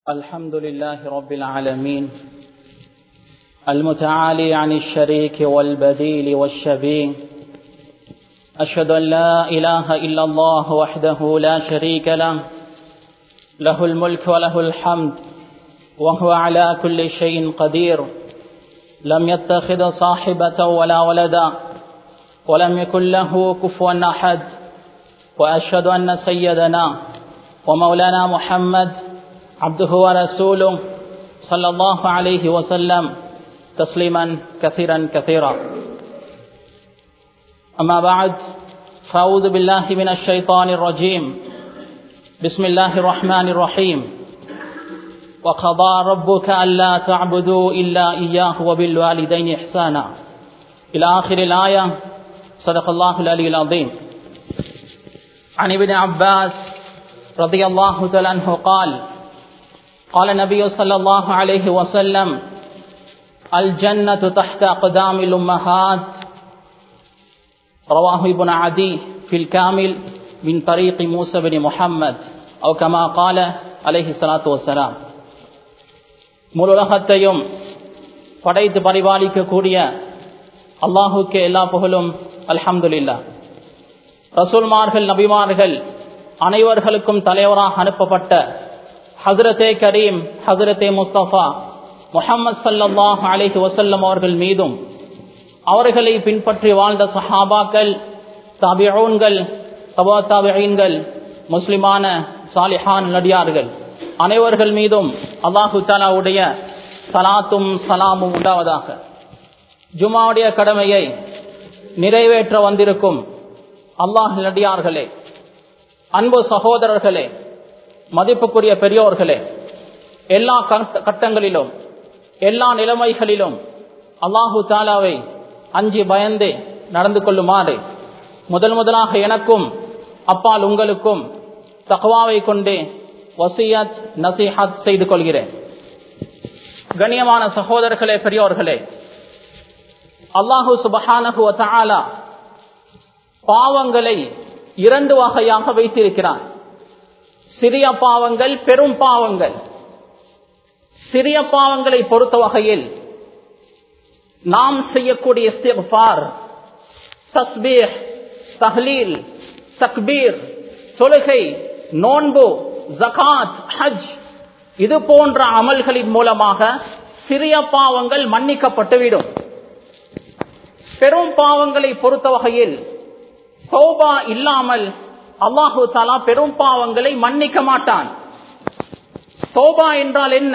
الحمد لله رب العالمين المتعالي عن الشريك والبديل والشبيه أشهد أن لا إله إلا الله وحده لا شريك له له الملك وله الحمد وهو على كل شيء قدير لم يتخذ صاحبة ولا ولدا ولم يكن له كفوا أحد وأشهد أن سيدنا ومولانا محمد عبده ورسوله صلى الله عليه وسلم تسليما كثيرا كثيرا أما بعد فأعوذ بالله من الشيطان الرجيم بسم الله الرحمن الرحيم وقضى ربك ألا تعبدوا إلا إياه وبالوالدين إحسانا إلى آخر الآية صدق الله العلي العظيم عن ابن عباس رضي الله تعالى عنه قال قال النبي صلى الله عليه وسلم الجنة تحت أقدام الأمهات رواه ابن عدي في الكامل من طريق موسى بن محمد أو كما قال عليه الصلاة والسلام முழுலகத்தையும் படைத்து பரிபாலிக்கக்கூடிய அல்லாஹுக்கு எல்லா புகழும் அல்ஹம்துலில்லா ரசூல்மார்கள் நபிமார்கள் அனைவர்களுக்கும் தலைவராக அனுப்பப்பட்ட ஹசரத்தே கரீம் ஹசரத்தே முஸ்தபா முகமது சல்லாஹ் அலிஹி வசல்லம் அவர்கள் மீதும் அவர்களை பின்பற்றி வாழ்ந்த சஹாபாக்கள் தாபியோன்கள் தபா தாபியன்கள் முஸ்லிமான சாலிஹான் நடிகார்கள் அனைவர்கள் மீதும் அல்லாஹு தாலாவுடைய சலாத்தும் சலாமும் உண்டாவதாக ஜுமாவுடைய கடமையை நிறைவேற்ற வந்திருக்கும் அல்லாஹ் நடிகார்களே அன்பு சகோதரர்களே மதிப்புக்குரிய பெரியோர்களே எல்லா கட்டங்களிலும் எல்லா நிலைமைகளிலும் அல்லாஹு தாலாவை அஞ்சு பயந்து நடந்து கொள்ளுமாறு முதல் முதலாக எனக்கும் அப்பால் உங்களுக்கும் தகவாவை கொண்டே வசியத் நசிஹத் செய்து கொள்கிறேன் கண்ணியமான சகோதரர்களே பெரியோர்களே அல்லாஹு சுபஹானஹு தாலா பாவங்களை இரண்டு வகையாக வைத்திருக்கிறான் சிறிய பாவங்கள் பெரும் பாவங்கள் சிறிய பாவங்களை பொறுத்த வகையில் நாம் செய்யக்கூடிய இஸ்திஃபார் தஸ்பீர் தஹ்லீல் தக்பீர் தொழுகை நோன்பு ஜகாத் ஹஜ் இது போன்ற அமல்களின் மூலமாக சிறிய பாவங்கள் மன்னிக்கப்பட்டுவிடும் பெரும் பாவங்களை பொறுத்த வகையில் சோபா இல்லாமல் அல்லாஹு தாலா பெரும் பாவங்களை மன்னிக்க மாட்டான் சோபா என்றால் என்ன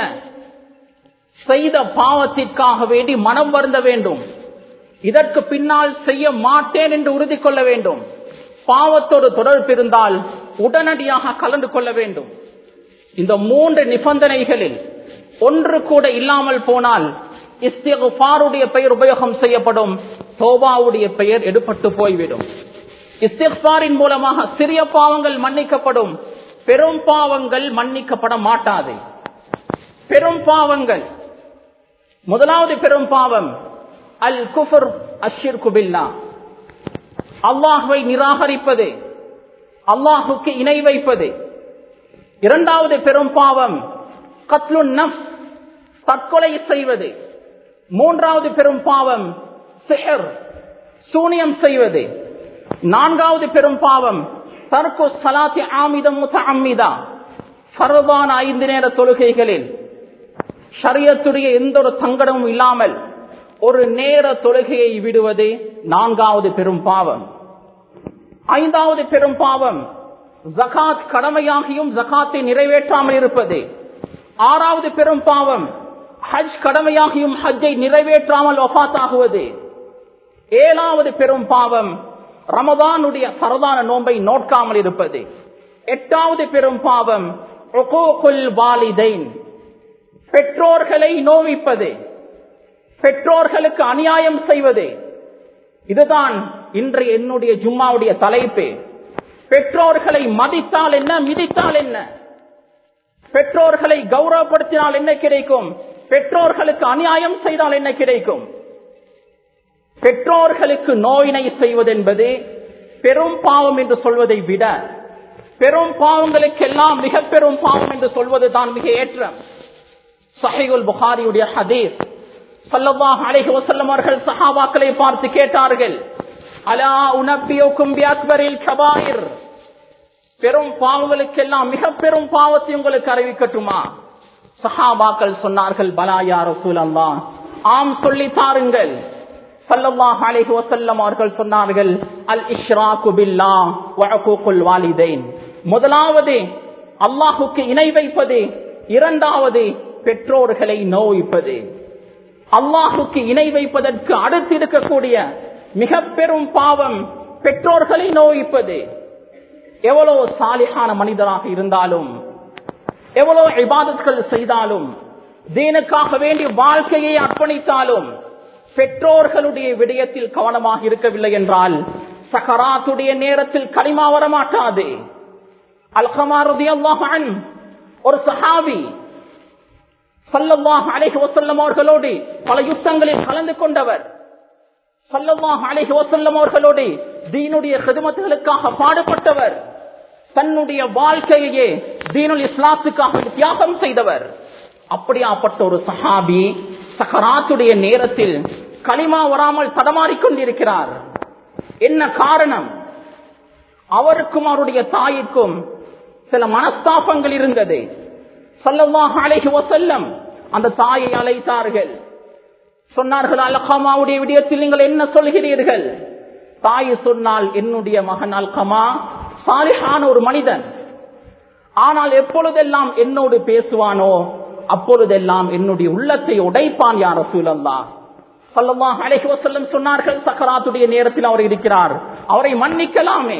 செய்த பாவத்திற்காக வேண்டி மனம் வருந்த வேண்டும் இதற்கு பின்னால் செய்ய மாட்டேன் என்று உறுதி கொள்ள வேண்டும் பாவத்தோடு தொடர்பு இருந்தால் உடனடியாக கலந்து கொள்ள வேண்டும் இந்த மூன்று நிபந்தனைகளில் ஒன்று கூட இல்லாமல் போனால் இஸ்திகுடைய பெயர் உபயோகம் செய்யப்படும் தோபாவுடைய பெயர் எடுபட்டு போய்விடும் இஸ்திஃபாரின் மூலமாக சிறிய பாவங்கள் மன்னிக்கப்படும் பெரும் பாவங்கள் மன்னிக்கப்பட மாட்டாது பெரும் பாவங்கள் முதலாவது பெரும் பாவம் அல் குஃபர் அஷிர் குபில்லா அல்லாஹுவை நிராகரிப்பது அல்லாஹுக்கு இணை வைப்பது இரண்டாவது பெரும் பாவம் கத்லு நஃப் தற்கொலை செய்வது மூன்றாவது பெரும் பாவம் சிஹர் சூனியம் செய்வது நான்காவது பெரும் பாவம் தர்க்கு சலாத்தி ஆமிதம் முத்த அம்மிதா பரவான ஐந்து நேர தொழுகைகளில் ஷரியத்துடைய எந்த ஒரு சங்கடமும் இல்லாமல் ஒரு நேர தொழுகையை விடுவது நான்காவது பெரும் பாவம் ஐந்தாவது பெரும் பாவம் ஜகாத் கடமையாகியும் ஜகாத்தை நிறைவேற்றாமல் இருப்பது ஆறாவது பெரும் பாவம் ஹஜ் கடமையாகியும் ஹஜ்ஜை நிறைவேற்றாமல் ஒஃபாத்தாகுவது ஏழாவது பெரும் பாவம் ரமதானுடைய சரதான நோன்பை நோட்காமல் இருப்பது எட்டாவது பெரும் பாவம் பெற்றோர்களை நோவிப்பது பெற்றோர்களுக்கு அநியாயம் செய்வது இதுதான் இன்றைய என்னுடைய ஜும்மாவுடைய தலைப்பு பெற்றோர்களை மதித்தால் என்ன மிதித்தால் என்ன பெற்றோர்களை கௌரவப்படுத்தினால் என்ன கிடைக்கும் பெற்றோர்களுக்கு அநியாயம் செய்தால் என்ன கிடைக்கும் பெற்றோர்களுக்கு நோயினை செய்வது என்பது பெரும் பாவம் என்று சொல்வதை விட பெரும் பாவங்களுக்கெல்லாம் மிக பெரும் பாவம் என்று சொல்வது தான் மிக ஏற்றம் சஹைகுல் புகாரியுடைய ஹதீஸ் சல்லல்லாஹு அலைஹி வஸல்லம் அவர்கள் சஹாபாக்களை பார்த்து கேட்டார்கள் அலா உனப்பியோக்கும் பியாக்பரில் கபாயிர் பெரும் பாவங்களுக்கெல்லாம் மிக பெரும் பாவத்தை உங்களுக்கு அறிவிக்கட்டுமா சஹாபாக்கள் சொன்னார்கள் பலாயா ரசூல் அல்லா ஆம் சொல்லி தாருங்கள் சல்லல்லாஹு அலைஹி வஸல்லம் அவர்கள் சொன்னார்கள் அல் இஷ்ராக்கு பில்லாஹ் வ உகூகுல் வாலிதைன் முதலாவது அல்லாஹுக்கு இணை வைப்பது இரண்டாவது பெற்றோர்களை நோய்ப்பது அல்லாஹுக்கு இணை வைப்பதற்கு அடுத்து இருக்கக்கூடிய மிக பெரும் பாவம் பெற்றோர்களை நோய்ப்பது எவ்வளவு சாலிகான மனிதராக இருந்தாலும் எவ்வளவு இபாதத்கள் செய்தாலும் தீனுக்காக வேண்டி வாழ்க்கையை அர்ப்பணித்தாலும் பெற்றோர்களுடைய விடயத்தில் கவனமாக இருக்கவில்லை என்றால் சகராத்துடைய நேரத்தில் களிமா வரமாட்டாது அல்கமாரதி அல்லாஹன் ஒரு சஹாபி சல்லல்லாஹ் அலைஹி வஸல்லம் அவர்களோடு பல யுத்தங்களில் கலந்து கொண்டவர் சல்லல்லாஹ் அலைஹி வஸல்லம் அவர்களோடு தீனுடைய ஹிதமத்துகளுக்காக பாடுபட்டவர் தன்னுடைய வாழ்க்கையே தீனுல் இஸ்லாத்துக்காக தியாகம் செய்தவர் அப்படியாப்பட்ட ஒரு சஹாபி சகராத்துடைய நேரத்தில் களிமா வராமல் தடமாறிக் கொண்டிருக்கிறார் என்ன காரணம் அவருக்கும் அவருடைய தாய்க்கும் சில மனஸ்தாபங்கள் இருந்தது சல்லல்லாஹு அலைஹி வஸல்லம் அந்த தாயை அழைத்தார்கள் சொன்னார்கள் அல்கமாவுடைய விடயத்தில் நீங்கள் என்ன சொல்கிறீர்கள் தாய் சொன்னால் என்னுடைய மகன் அல்கமா சாலிஹான ஒரு மனிதன் ஆனால் எப்பொழுதெல்லாம் என்னோடு பேசுவானோ அப்பொழுதெல்லாம் என்னுடைய உள்ளத்தை உடைப்பான் யார் ரசூலல்லா சல்லல்லாஹு அலைஹி வஸல்லம் சொன்னார்கள் சக்கராத்துடைய நேரத்தில் அவர் இருக்கிறார் அவரை மன்னிக்கலாமே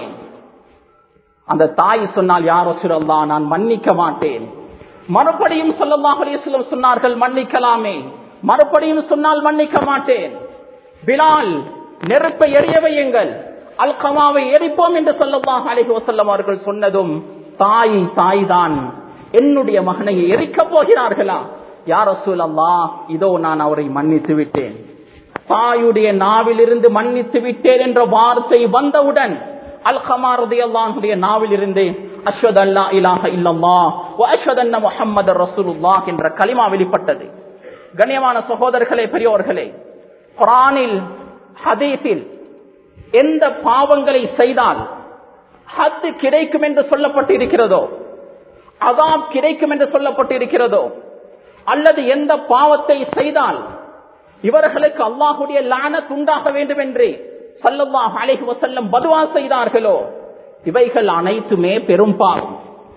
அந்த தாய் சொன்னால் யார் ரசூலல்லா நான் மன்னிக்க மாட்டேன் மறுபடியும் சல்லல்லாஹு அலைஹி வஸல்லம் சொன்னார்கள் மன்னிக்கலாமே மறுபடியும் சொன்னால் மன்னிக்க மாட்டேன் பிலால் நெருப்பை எரிய வையுங்கள் அல்கமாவை எரிப்போம் என்று சல்லல்லாஹு அலைஹி வஸல்லம் அவர்கள் சொன்னதும் தாய் தாய்தான் என்னுடைய மகனை எரிக்கப் போகிறார்களா யார் ரசூலல்லா இதோ நான் அவரை மன்னித்து விட்டேன் தாயுடைய நாவிலிருந்து மன்னித்து விட்டேன் என்ற வார்த்தை வந்தவுடன் அல்கமாரதி அல்லாஹுடைய நாவில் இருந்து அஸ்வத் அல்லா இலாஹ இல்லல்லா அஸ்வத் அன்ன முஹம்மது ரசூலுல்லாஹ் என்ற களிமா வெளிப்பட்டது கண்ணியமான சகோதரர்களே பெரியோர்களே குரானில் ஹதீஸில் எந்த பாவங்களை செய்தால் ஹத்து கிடைக்கும் என்று சொல்லப்பட்டு இருக்கிறதோ அதாம் கிடைக்கும் என்று சொல்லப்பட்டு இருக்கிறதோ அல்லது எந்த பாவத்தை செய்தால் இவர்களுக்கு அல்லாஹுடைய லானத் உண்டாக வேண்டும் என்று சல்லல்லாஹு அலைஹி வஸல்லம் பதுவா செய்தார்களோ இவைகள் அனைத்துமே பெரும் பாவம்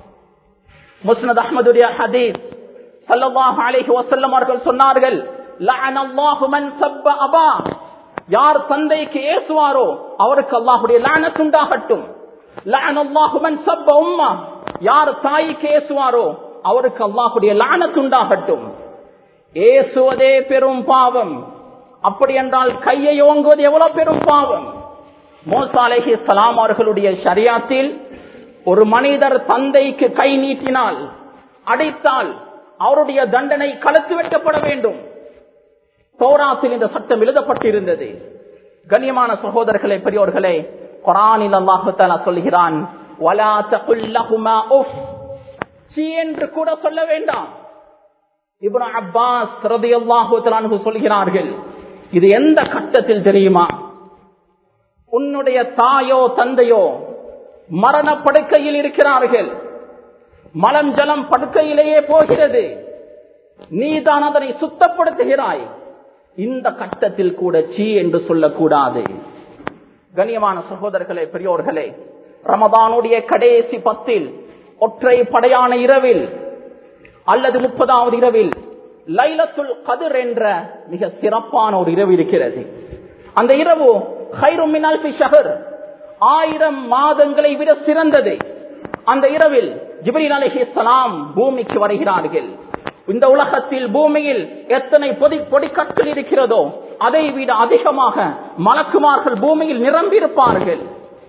முஸ்னத் அஹ்மதுடைய ஹதீஸ் சல்லல்லாஹு அலைஹி வஸல்லம் அவர்கள் சொன்னார்கள் லஅனல்லாஹு மன் சப்ப அபா யார் தந்தைக்கு ஏசுவாரோ அவருக்கு அல்லாஹ்வுடைய லானத் உண்டாகட்டும் லஅனல்லாஹு மன் சப்ப உம்மா யார் தாய்க்கு ஏசுவாரோ அவருக்கு அல்லாஹ்வுடைய லானத் உண்டாகட்டும் ஏசுவதே பெரும் பாவம் அப்படி என்றால் கையை ஓங்குவது எவ்வளவு பெரும் பாவம் மோசா அலைஹி சலாம் அவர்களுடைய ஷரியாத்தில் ஒரு மனிதர் தந்தைக்கு கை நீட்டினால் அடித்தால் அவருடைய தண்டனை கலத்து வைக்கப்பட வேண்டும் தோராத்தில் இந்த சட்டம் எழுதப்பட்டிருந்தது கண்ணியமான சகோதரர்களே பெரியோர்களே குரானில் அல்லாஹால சொல்கிறான் "வலா தகுல் லஹுமா உஃப்." சீ என்று கூட சொல்ல வேண்டாம் இப்னு அப்பாஸ் ரலியல்லாஹு தஆலா அன்ஹு சொல்கிறார்கள் இது எந்த கட்டத்தில் தெரியுமா உன்னுடைய தாயோ தந்தையோ மரண படுக்கையில் இருக்கிறார்கள் மலம் ஜலம் படுக்கையிலேயே போகிறது நீதான் அதனை சுத்தப்படுத்துகிறாய் இந்த கட்டத்தில் கூட சீ என்று சொல்லக்கூடாது கண்ணியமான சகோதரர்களே பெரியோர்களே ரமதானுடைய கடைசி பத்தில் ஒற்றை படையான இரவில் அல்லது முப்பதாவது இரவில் லைலத்துல் கதிர் என்ற மிக சிறப்பான ஒரு இரவு இருக்கிறது அந்த இரவு ஹைரும் மின் அல்ஃபி ஷஹர் ஆயிரம் மாதங்களை விட சிறந்தது அந்த இரவில் ஜிப்ரீல் அலைஹிஸ்ஸலாம் பூமிக்கு வருகிறார்கள் இந்த உலகத்தில் பூமியில் எத்தனை பொதி பொடிக்கற்கள் இருக்கிறதோ அதை விட அதிகமாக மலக்குமார்கள் பூமியில் நிரம்பியிருப்பார்கள்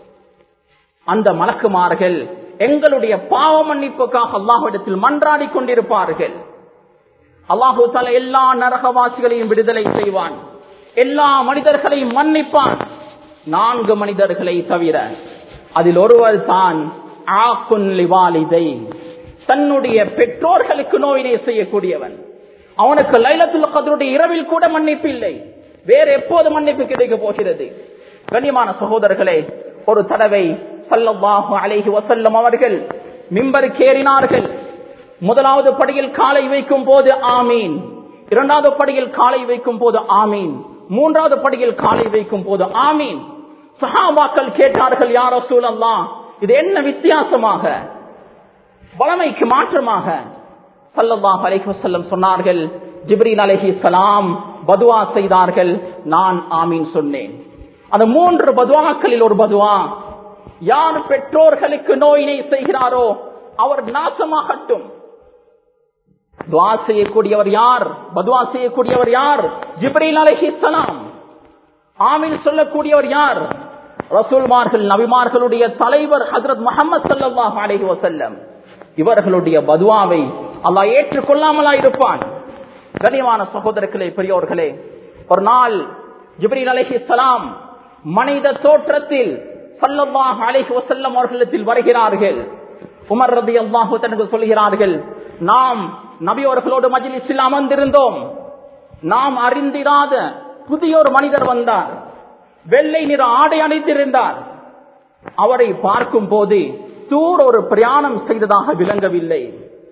அந்த மலக்குமார்கள் எங்களுடைய பாவ மன்னிப்புக்காக அல்லாஹிடத்தில் மன்றாடி கொண்டிருப்பார்கள் அல்லாஹு தல எல்லா நரகவாசிகளையும் விடுதலை செய்வான் எல்லா மனிதர்களையும் மன்னிப்பான் நான்கு மனிதர்களை தவிர அதில் ஒருவர் தான் ஆக்குன் லிவாலிதை தன்னுடைய பெற்றோர்களுக்கு நோயினை செய்யக்கூடியவன் அவனுக்கு லைலத்துல் கதருடைய இரவில் கூட மன்னிப்பு இல்லை வேற எப்போது மன்னிப்பு கிடைக்க போகிறது கண்ணியமான சகோதரர்களே ஒரு தடவை சல்லல்லாஹு அலைஹி வசல்லம் அவர்கள் மிம்பருக்கு ஏறினார்கள் முதலாவது படியில் காலை வைக்கும் போது ஆமீன் இரண்டாவது படியில் காலை வைக்கும் போது ஆமீன் மூன்றாவது படியில் காலை வைக்கும் போது ஆமீன் சஹாபாக்கள் கேட்டார்கள் யார் சூழல்லா இது என்ன வித்தியாசமாக வளமைக்கு மாற்றமாக சல்லல்லாஹு அலைஹி வஸல்லம் சொன்னார்கள் ஜிப்ரீல் அலைஹிஸ்ஸலாம் பதுவா செய்தார்கள் நான் ஆமீன் சொன்னேன் அந்த மூன்று பதுவாக்களில் ஒரு பதுவா யார் பெற்றோர்களுக்கு நோயினை செய்கிறாரோ அவர் நாசமாகட்டும் துவா செய்யக்கூடியவர் யார் பதுவா செய்யக்கூடியவர் யார் ஜிப்ரீல் அலைஹிஸ்ஸலாம் ஆமீன் சொல்லக்கூடியவர் யார் ரசூல்மார்கள் நபிமார்களுடைய தலைவர் ஹஜரத் முகமது சல்லாஹ் அலைஹி வசல்லம் இவர்களுடைய பதுவாவை அல்லாஹ் ஏற்றுக்கொள்ளாமலா இருப்பான் கனியமான சகோதரர்களே பெரியோர்களே ஒரு நாள் ஜிப்ரீல் அலைஹிஸ்ஸலாம் மனித தோற்றத்தில் சல்லல்லாஹ் அலைஹி வசல்லம் அவர்களிடத்தில் வருகிறார்கள் உமர் ரதி அல்லாஹு தனக்கு சொல்கிறார்கள் நாம் நபியோர்களோடு மஜிலிஸில் அமர்ந்திருந்தோம் நாம் அறிந்திராத புதிய ஒரு மனிதர் வந்தார் வெள்ளை நிற ஆடை அணிந்திருந்தார் அவரை பார்க்கும் போது தூர ஒரு பிரயாணம் செய்ததாக விளங்கவில்லை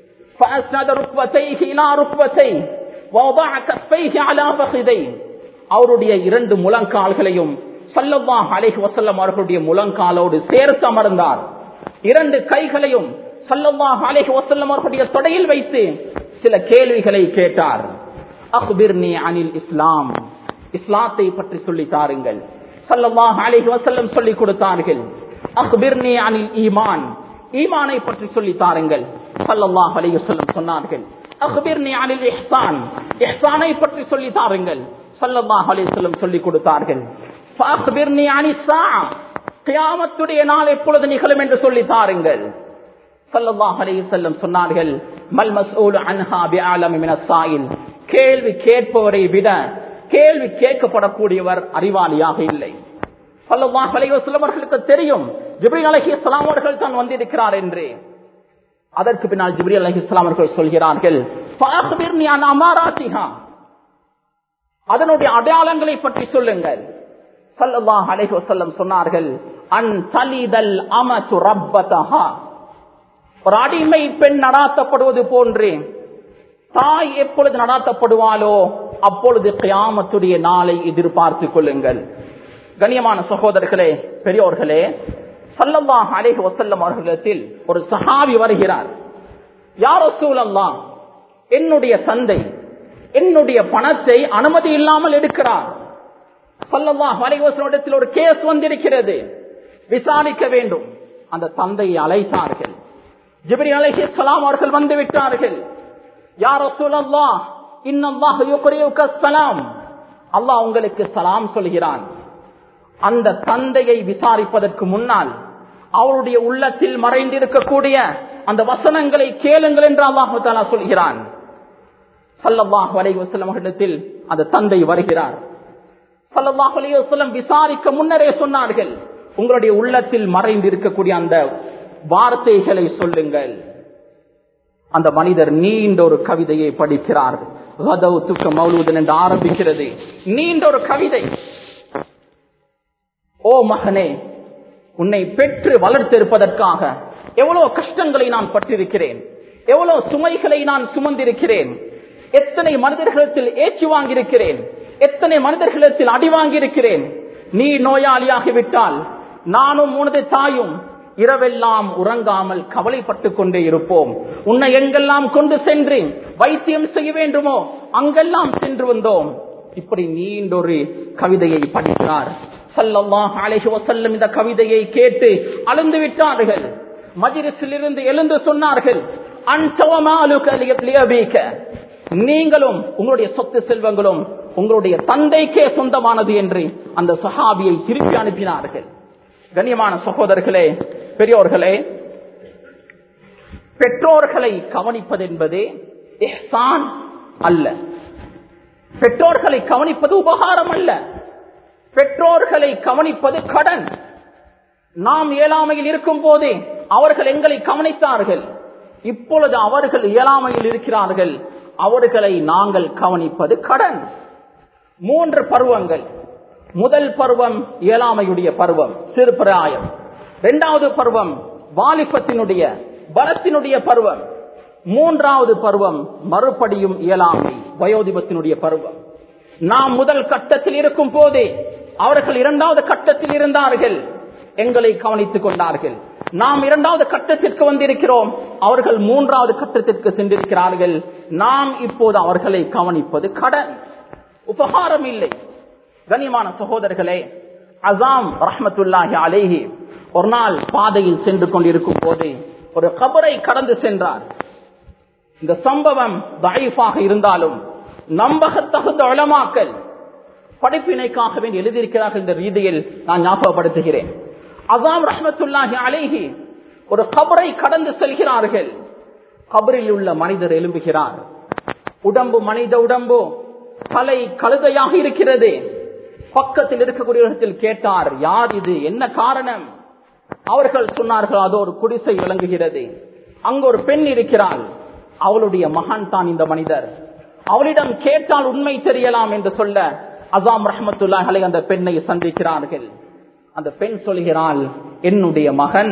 அவருடைய இரண்டு முழங்கால்களையும் சல்லல்லாஹ் அலைஹி வசல்லம் அவர்களுடைய முழங்காலோடு சேர்த்து அமர்ந்தார் இரண்டு கைகளையும் சல்லல்லாஹ் அலைஹி வசல்லம் அவர்களுடைய தொடையில் வைத்து சில கேள்விகளை கேட்டார் அக்பிர்னி அனில் இஸ்லாம் இஸ்லாத்தை பற்றி சொல்லி தாருங்கள் சல்லல்லாஹ் அலைஹி வசல்லம் சொல்லிக் கொடுத்தார்கள் அக்பிர்னி அனில் ஈமான் ஈமானை பற்றி சொல்லி தாருங்கள் சல்லல்லாஹ் அலைஹி வஸல்லம் சொன்னார்கள் அக்பிர்னி அனில் இஹ்சான் இஹ்சானை பற்றி சொல்லி தாருங்கள் சல்லல்லாஹு அலைஹி வஸல்லம் சொல்லி கொடுத்தார்கள் ஃபஅக்பிர்னி அனிஸ் ஸாஅ கியாமத்துடைய நாள் எப்பொழுது நிகழும் என்று சொல்லி தாருங்கள் சல்லல்லாஹு அலைஹி வஸல்லம் சொன்னார்கள் மல் மஸ்ஊலு அன்ஹா பிஅலமி மினஸ் ஸாயில் கேள்வி கேட்பவரை விட கேள்வி கேட்கப்படக்கூடியவர் அறிவாளியாக இல்லை சல்லல்லாஹு அலைஹி வஸல்லம் அவர்களுக்கு தெரியும் ஜிப்ரீல் அலைஹிஸ்ஸலாம் அவர்கள் தான் வந்திருக்கிறார் என்று அதற்கு பின்னால் ஜிப்ரீல் அலைஹிஸ்ஸலாம் அவர்கள் சொல்கிறார்கள் ஃபஅக்பிர்னி அன் அமாராத்திஹா அதனுடைய அடையாளங்களை பற்றி சொல்லுங்கள் சல்லல்லாஹு அலைஹி வஸல்லம் சொன்னார்கள் அன் தலிதல் அமது ரப்பதஹா ஒரு அடிமை பெண் நடாத்தப்படுவது போன்று தாய் எப்பொழுது நடாத்தப்படுவாளோ அப்பொழுது கியாமத்துடைய நாளை எதிர்பார்த்துக் கொள்ளுங்கள் கண்ணியமான சகோதரர்களே பெரியோர்களே சல்லல்லாஹ் அலைஹி வசல்லம் அவர்களிடத்தில் ஒரு சஹாபி வருகிறார் யார் சூழல்லாம் என்னுடைய தந்தை என்னுடைய பணத்தை அனுமதி இல்லாமல் எடுக்கிறார் சல்லல்லாஹ் அலைஹி வஸல்லம் ஒரு கேஸ் வந்திருக்கிறது விசாரிக்க வேண்டும் அந்த தந்தையை அழைத்தார்கள் ஜிப்ரி அலைஹிஸ்ஸலாம் அவர்கள் வந்து விட்டார்கள் யார் ரசூலல்லாஹ் இன்னல்லாஹ் யுக்ரியுக ஸலாம் அல்லாஹ் உங்களுக்கு சலாம் சொல்கிறான் அந்த தந்தையை விசாரிப்பதற்கு முன்னால் அவருடைய உள்ளத்தில் மறைந்திருக்கக்கூடிய அந்த வசனங்களை கேளுங்கள் என்று அல்லாஹு தாலா சொல்கிறான் சல்லல்லாஹு அலைஹி வஸல்லம் அவர்களிடத்தில் அந்த தந்தை வருகிறார் சல்லல்லாஹு அலைஹி வஸல்லம் விசாரிக்க முன்னரே சொன்னார்கள் உங்களுடைய உள்ளத்தில் மறைந்திருக்கக்கூடிய அந்த வார்த்தைகளை சொல்லுங்கள் அந்த மனிதர் நீண்ட ஒரு கவிதையை படிக்கிறார் துக்க மௌலூதன் என்று ஆரம்பிக்கிறது நீண்ட ஒரு கவிதை ஓ மகனே உன்னை பெற்று வளர்த்திருப்பதற்காக எவ்வளவு கஷ்டங்களை நான் பட்டிருக்கிறேன் எவ்வளவு சுமைகளை நான் சுமந்திருக்கிறேன் எத்தனை மனிதர்களிடத்தில் ஏச்சு வாங்கியிருக்கிறேன் எத்தனை மனிதர்களிடத்தில் அடி வாங்கியிருக்கிறேன் நீ நோயாளியாகிவிட்டால் நானும் உனது தாயும் இரவெல்லாம் உறங்காமல் கவலைப்பட்டுக் கொண்டே இருப்போம் உன்னை எங்கெல்லாம் கொண்டு சென்று வைத்தியம் செய்ய வேண்டுமோ அங்கெல்லாம் சென்று வந்தோம் இப்படி நீண்டொரு கவிதையை படிக்கிறார் சல்லல்லாஹ் அலைஹி வஸல்லம் இந்த கவிதையை கேட்டு அழுந்து விட்டார்கள் மஜிலிஸில் இருந்து எழுந்து சொன்னார்கள் நீங்களும் உங்களுடைய சொத்து செல்வங்களும் உங்களுடைய தந்தைக்கே சொந்தமானது என்று அந்த சஹாபியை திருப்பி அனுப்பினார்கள் கண்ணியமான சகோதரர்களே பெரியோர்களே பெற்றோர்களை கவனிப்பது என்பது எஹ்சான் அல்ல பெற்றோர்களை கவனிப்பது உபகாரம் அல்ல பெற்றோர்களை கவனிப்பது கடன் நாம் ஏழாமையில் இருக்கும் போதே அவர்கள் எங்களை கவனித்தார்கள் இப்பொழுது அவர்கள் இயலாமையில் இருக்கிறார்கள் அவர்களை நாங்கள் கவனிப்பது கடன் மூன்று பருவங்கள் முதல் பருவம் இயலாமையுடைய பருவம் சிறுபிராயம் இரண்டாவது பருவம் வாலிபத்தினுடைய பலத்தினுடைய பருவம் மூன்றாவது பருவம் மறுபடியும் இயலாமை வயோதிபத்தினுடைய பருவம் நாம் முதல் கட்டத்தில் இருக்கும் போதே அவர்கள் இரண்டாவது கட்டத்தில் இருந்தார்கள் எங்களை கவனித்துக் கொண்டார்கள் நாம் இரண்டாவது கட்டத்திற்கு வந்திருக்கிறோம் அவர்கள் மூன்றாவது கட்டத்திற்கு சென்றிருக்கிறார்கள் நாம் இப்போது அவர்களை கவனிப்பது கடன் உபகாரம் இல்லை கனிமான சகோதரர்களே அசாம் ரஹமத்துல்லாஹி அலேஹி ஒரு நாள் பாதையில் சென்று கொண்டிருக்கும் போது ஒரு கபரை கடந்து சென்றார் இந்த சம்பவம் தயஃபாக இருந்தாலும் நம்பகத்தகுந்த உளமாக்கல் படிப்பினைக்காக வேண்டி எழுதியிருக்கிறார்கள் என்ற ரீதியில் நான் ஞாபகப்படுத்துகிறேன் அசாம் ரஹமத்துல்லாஹி அலேஹி ஒரு கபரை கடந்து செல்கிறார்கள் கபரில் உள்ள மனிதர் எழும்புகிறார் உடம்பு மனித உடம்பு தலை கழுதையாக இருக்கிறது பக்கத்தில் இருக்கக்கூடியவர்கள் கேட்டார் யார் இது என்ன காரணம் அவர்கள் சொன்னார்கள் அது ஒரு குடிசை விளங்குகிறது அங்கு ஒரு பெண் இருக்கிறாள் அவளுடைய மகன் தான் இந்த மனிதர் அவளிடம் கேட்டால் உண்மை தெரியலாம் என்று சொல்ல அசாம் ரஹமத்துல்லாஹலை அந்த பெண்ணை சந்திக்கிறார்கள் அந்த பெண் சொல்கிறாள் என்னுடைய மகன்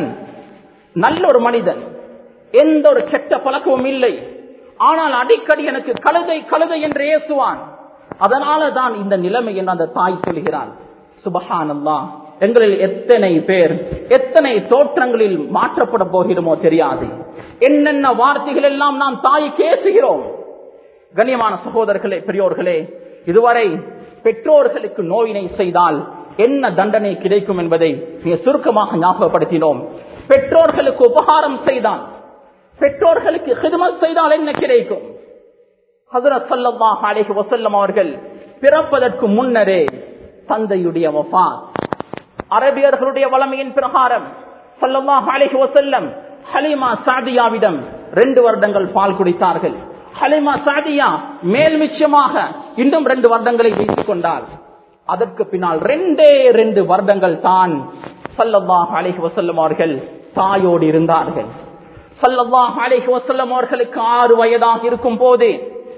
நல்ல ஒரு மனிதன் எந்த ஒரு கெட்ட பழக்கமும் இல்லை ஆனால் அடிக்கடி எனக்கு கழுதை கழுதை என்று ஏசுவான் அதனால தான் இந்த நிலைமை என்று அந்த தாய் சொல்கிறான் சுபஹானல்லா எங்களில் எத்தனை பேர் எத்தனை தோற்றங்களில் மாற்றப்பட போகிறோமோ தெரியாது என்னென்ன வார்த்தைகள் எல்லாம் நாம் தாய்க்கு ஏசுகிறோம் கண்ணியமான சகோதரர்களே பெரியோர்களே இதுவரை பெற்றோர்களுக்கு நோயினை செய்தால் என்ன தண்டனை கிடைக்கும் என்பதை மிக சுருக்கமாக ஞாபகப்படுத்தினோம் பெற்றோர்களுக்கு உபகாரம் செய்தால் பெற்றோர்களுக்கு ஹிதமத் செய்தால் என்ன கிடைக்கும் ஹசரத் சல்லாஹ் அலேஹி வசல்லம் அவர்கள் பிறப்பதற்கு முன்னரே தந்தையுடைய வஃபாத் அரபியர்களுடைய வளமையின் பிரகாரம் சல்லல்லாஹ் அலேஹி வசல்லம் ஹலிமா சாதியாவிடம் ரெண்டு வருடங்கள் பால் குடித்தார்கள் ஹலிமா சாதியா மேல் மிச்சமாக இன்னும் ரெண்டு வருடங்களை வைத்துக் கொண்டார் அதற்கு பின்னால் ரெண்டே ரெண்டு வருடங்கள் தான் சல்லல்லாஹ் அலேஹி வசல்லம் அவர்கள் தாயோடு இருந்தார்கள் சல்லல்லாஹ் அலேஹி வசல்லம் அவர்களுக்கு ஆறு வயதாக இருக்கும் போதே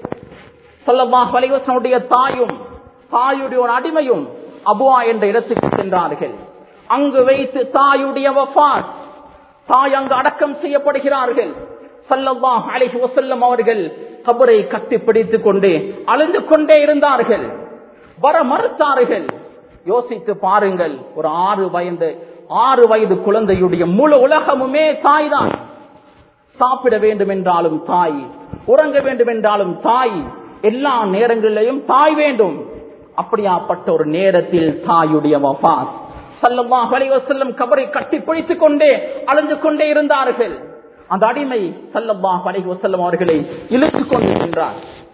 சல்லல்லாஹ் அலைவசனுடைய தாயும் தாயுடைய ஒரு அடிமையும் அபுவா என்ற இடத்துக்கு சென்றார்கள் அங்கு வைத்து தாயுடைய வஃபாத் தாய் அங்கு அடக்கம் செய்யப்படுகிறார்கள் சல்லல்லாஹ் அலைஹி வசல்லம் அவர்கள் கபரை கட்டி பிடித்துக் கொண்டு அழுந்து கொண்டே இருந்தார்கள் வர மறுத்தார்கள் யோசித்து பாருங்கள் ஒரு ஆறு வயது ஆறு வயது குழந்தையுடைய முழு உலகமுமே தாய்தான் சாப்பிட வேண்டும் என்றாலும் தாய் உறங்க வேண்டும் என்றாலும் தாய் எல்லா நேரங்களிலையும் தாய் வேண்டும் அப்படியாப்பட்ட ஒரு நேரத்தில் தாயுடைய வஃபாத் சல்லல்லாஹு அலைஹி வஸல்லம் கபரை கட்டி பிடித்துக் கொண்டே அழுந்து கொண்டே இருந்தார்கள் அந்த அடிமை சல்லல்லாஹு அலைஹி வஸல்லம் அவர்களை இழுத்துக் கொண்டு சென்றார்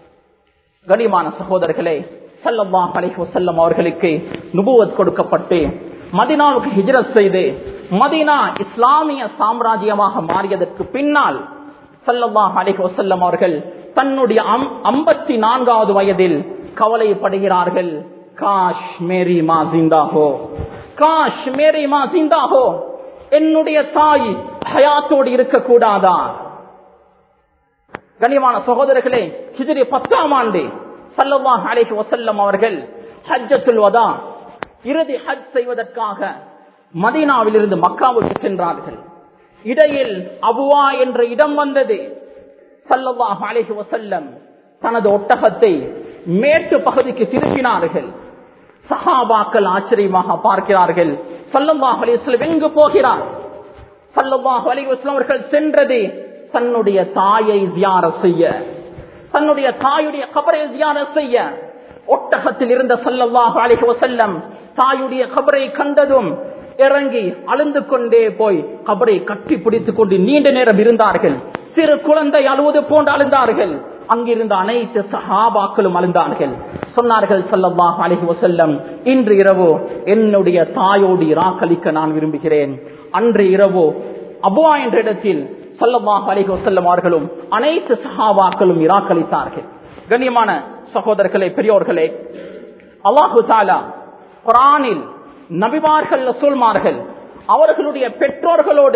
கனிமான சகோதரர்களே சல்லல்லாஹு அலைஹி வஸல்லம் அவர்களுக்கு நுபுவத் கொடுக்கப்பட்டு மதினாவுக்கு ஹிஜ்ரத் செய்து மதீனா இஸ்லாமிய சாம்ராஜ்யமாக மாறியதற்கு பின்னால் சல்லல்லாஹு அலைஹி வஸல்லம் அவர்கள் தன்னுடைய ஐம்பத்தி நான்காவது வயதில் கவலைப்படுகிறார்கள் காஷ் மேரி மா ஜிந்தாஹோ காஷ் மேரி மா ஜிந்தாஹோ என்னுடைய தாய் ஹயாத்தோடு இருக்கக்கூடாதா கனிவான சகோதரர்களே ஹிஜ்ரி பத்தாம் ஆண்டு சல்லல்லாஹு அலைஹி வஸல்லம் அவர்கள் ஹஜ்ஜத்துல் வதா இறுதி ஹஜ் செய்வதற்காக மதீனாவிலிருந்து மக்காவுக்கு சென்றார்கள் இடையில் அபுவா என்ற இடம் வந்தது சல்லல்லாஹு அலைஹி வஸல்லம் தனது ஒட்டகத்தை மேட்டு பகுதிக்கு திருப்பினார்கள் சஹாபாக்கள் ஆச்சரியமாக பார்க்கிறார்கள் சல்லல்லாஹு அலைஹி வஸல்லம் எங்கு போகிறார் சல்லல்லாஹு அலைஹி வஸல்லம் அவர்கள் சென்றது தன்னுடைய தாயை தியார செய்ய தன்னுடைய தாயுடைய கபரை தியார செய்ய ஒட்டகத்தில் இருந்த சல்லல்லாஹு அலைஹி வஸல்லம் தாயுடைய கபரை கண்டதும் இறங்கி அழுந்து கொண்டே போய் கபரை கட்டி பிடித்துக் கொண்டு நீண்ட நேரம் இருந்தார்கள் சிறு குழந்தை அழுவது போன்று அழுந்தார்கள் அங்கிருந்த அனைத்து சஹாபாக்களும் அழுந்தார்கள் சொன்னார்கள் சல்லல்லாஹு அலைஹி வஸல்லம் இன்று இரவு என்னுடைய தாயோடு இராக்களிக்க நான் விரும்புகிறேன் அன்று இரவு அபுவா என்ற இடத்தில் சல்லல்லாஹு அலைஹி வஸல்லம் அவர்களும் அனைத்து சஹாபாக்களும் இராக்களித்தார்கள் கண்ணியமான சகோதரர்களே பெரியோர்களே அல்லாஹு தாலா குரானில் நபிமார்கள் ரசூல்மார்கள் அவர்களுடைய பெற்றோர்களோடு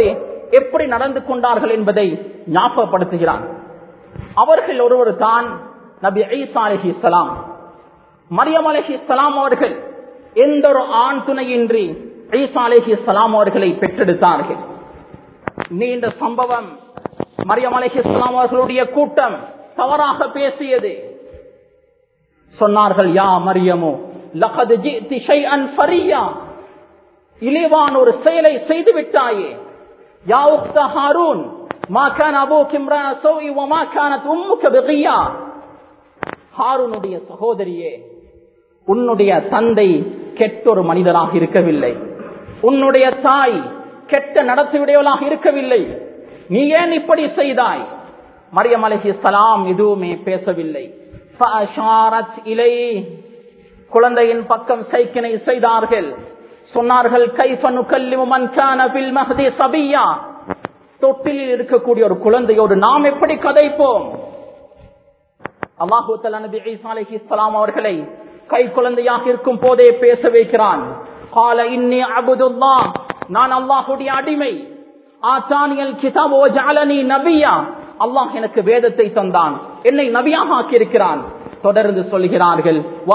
எப்படி நடந்து கொண்டார்கள் என்பதை ஞாபகப்படுத்துகிறான் அவர்கள் ஒருவர் தான் நபி ஐசா அலஹி இஸ்லாம் மரியம் அலஹி இஸ்லாம் அவர்கள் எந்த ஒரு ஆண் துணையின்றி ஐசா அலஹி இஸ்லாம் அவர்களை பெற்றெடுத்தார்கள் நீண்ட சம்பவம் மரியம் அலஹி இஸ்லாம் அவர்களுடைய கூட்டம் தவறாக பேசியது சொன்னார்கள் யா மரியமோ லகது ஜித்தி ஷைஅன் ஃபரியா இழிவான ஒரு செயலை செய்து விட்டாயே யா உக்த ஹாரூன் மா கான அபூக் இம்ரா சௌஇ வ மா கானத் உம்முக பகியா ஹாரூனுடைய சகோதரியே உன்னுடைய தந்தை கெட்டொரு மனிதராக இருக்கவில்லை உன்னுடைய தாய் கெட்ட நடத்தையுடையவளாக இருக்கவில்லை நீ ஏன் இப்படி செய்தாய் மரியம் அலஹி சலாம் எதுவுமே பேசவில்லை இலை குழந்தையின் பக்கம் சைக்கினை செய்தார்கள் சொன்னார்கள் கைஃபனு கல்லிமன் மஹதி சபியா தொட்டிலில் இருக்கக்கூடிய ஒரு குழந்தையோடு நாம் எப்படி கதைப்போம் அல்லாஹூ நபி ஈசா அலைஹி இஸ்லாம் அவர்களை கை குழந்தையாக இருக்கும் போதே பேச வைக்கிறான் கால இன்னி அபுதுல்லா நான் அல்லாஹுடைய அடிமை ஆச்சானியல் கிதாப் ஓ ஜாலனி நபியா அல்லாஹ் எனக்கு வேதத்தை தந்தான் என்னை நபியாக ஆக்கியிருக்கிறான் தொடர்ந்து சொல்கிறார்கள்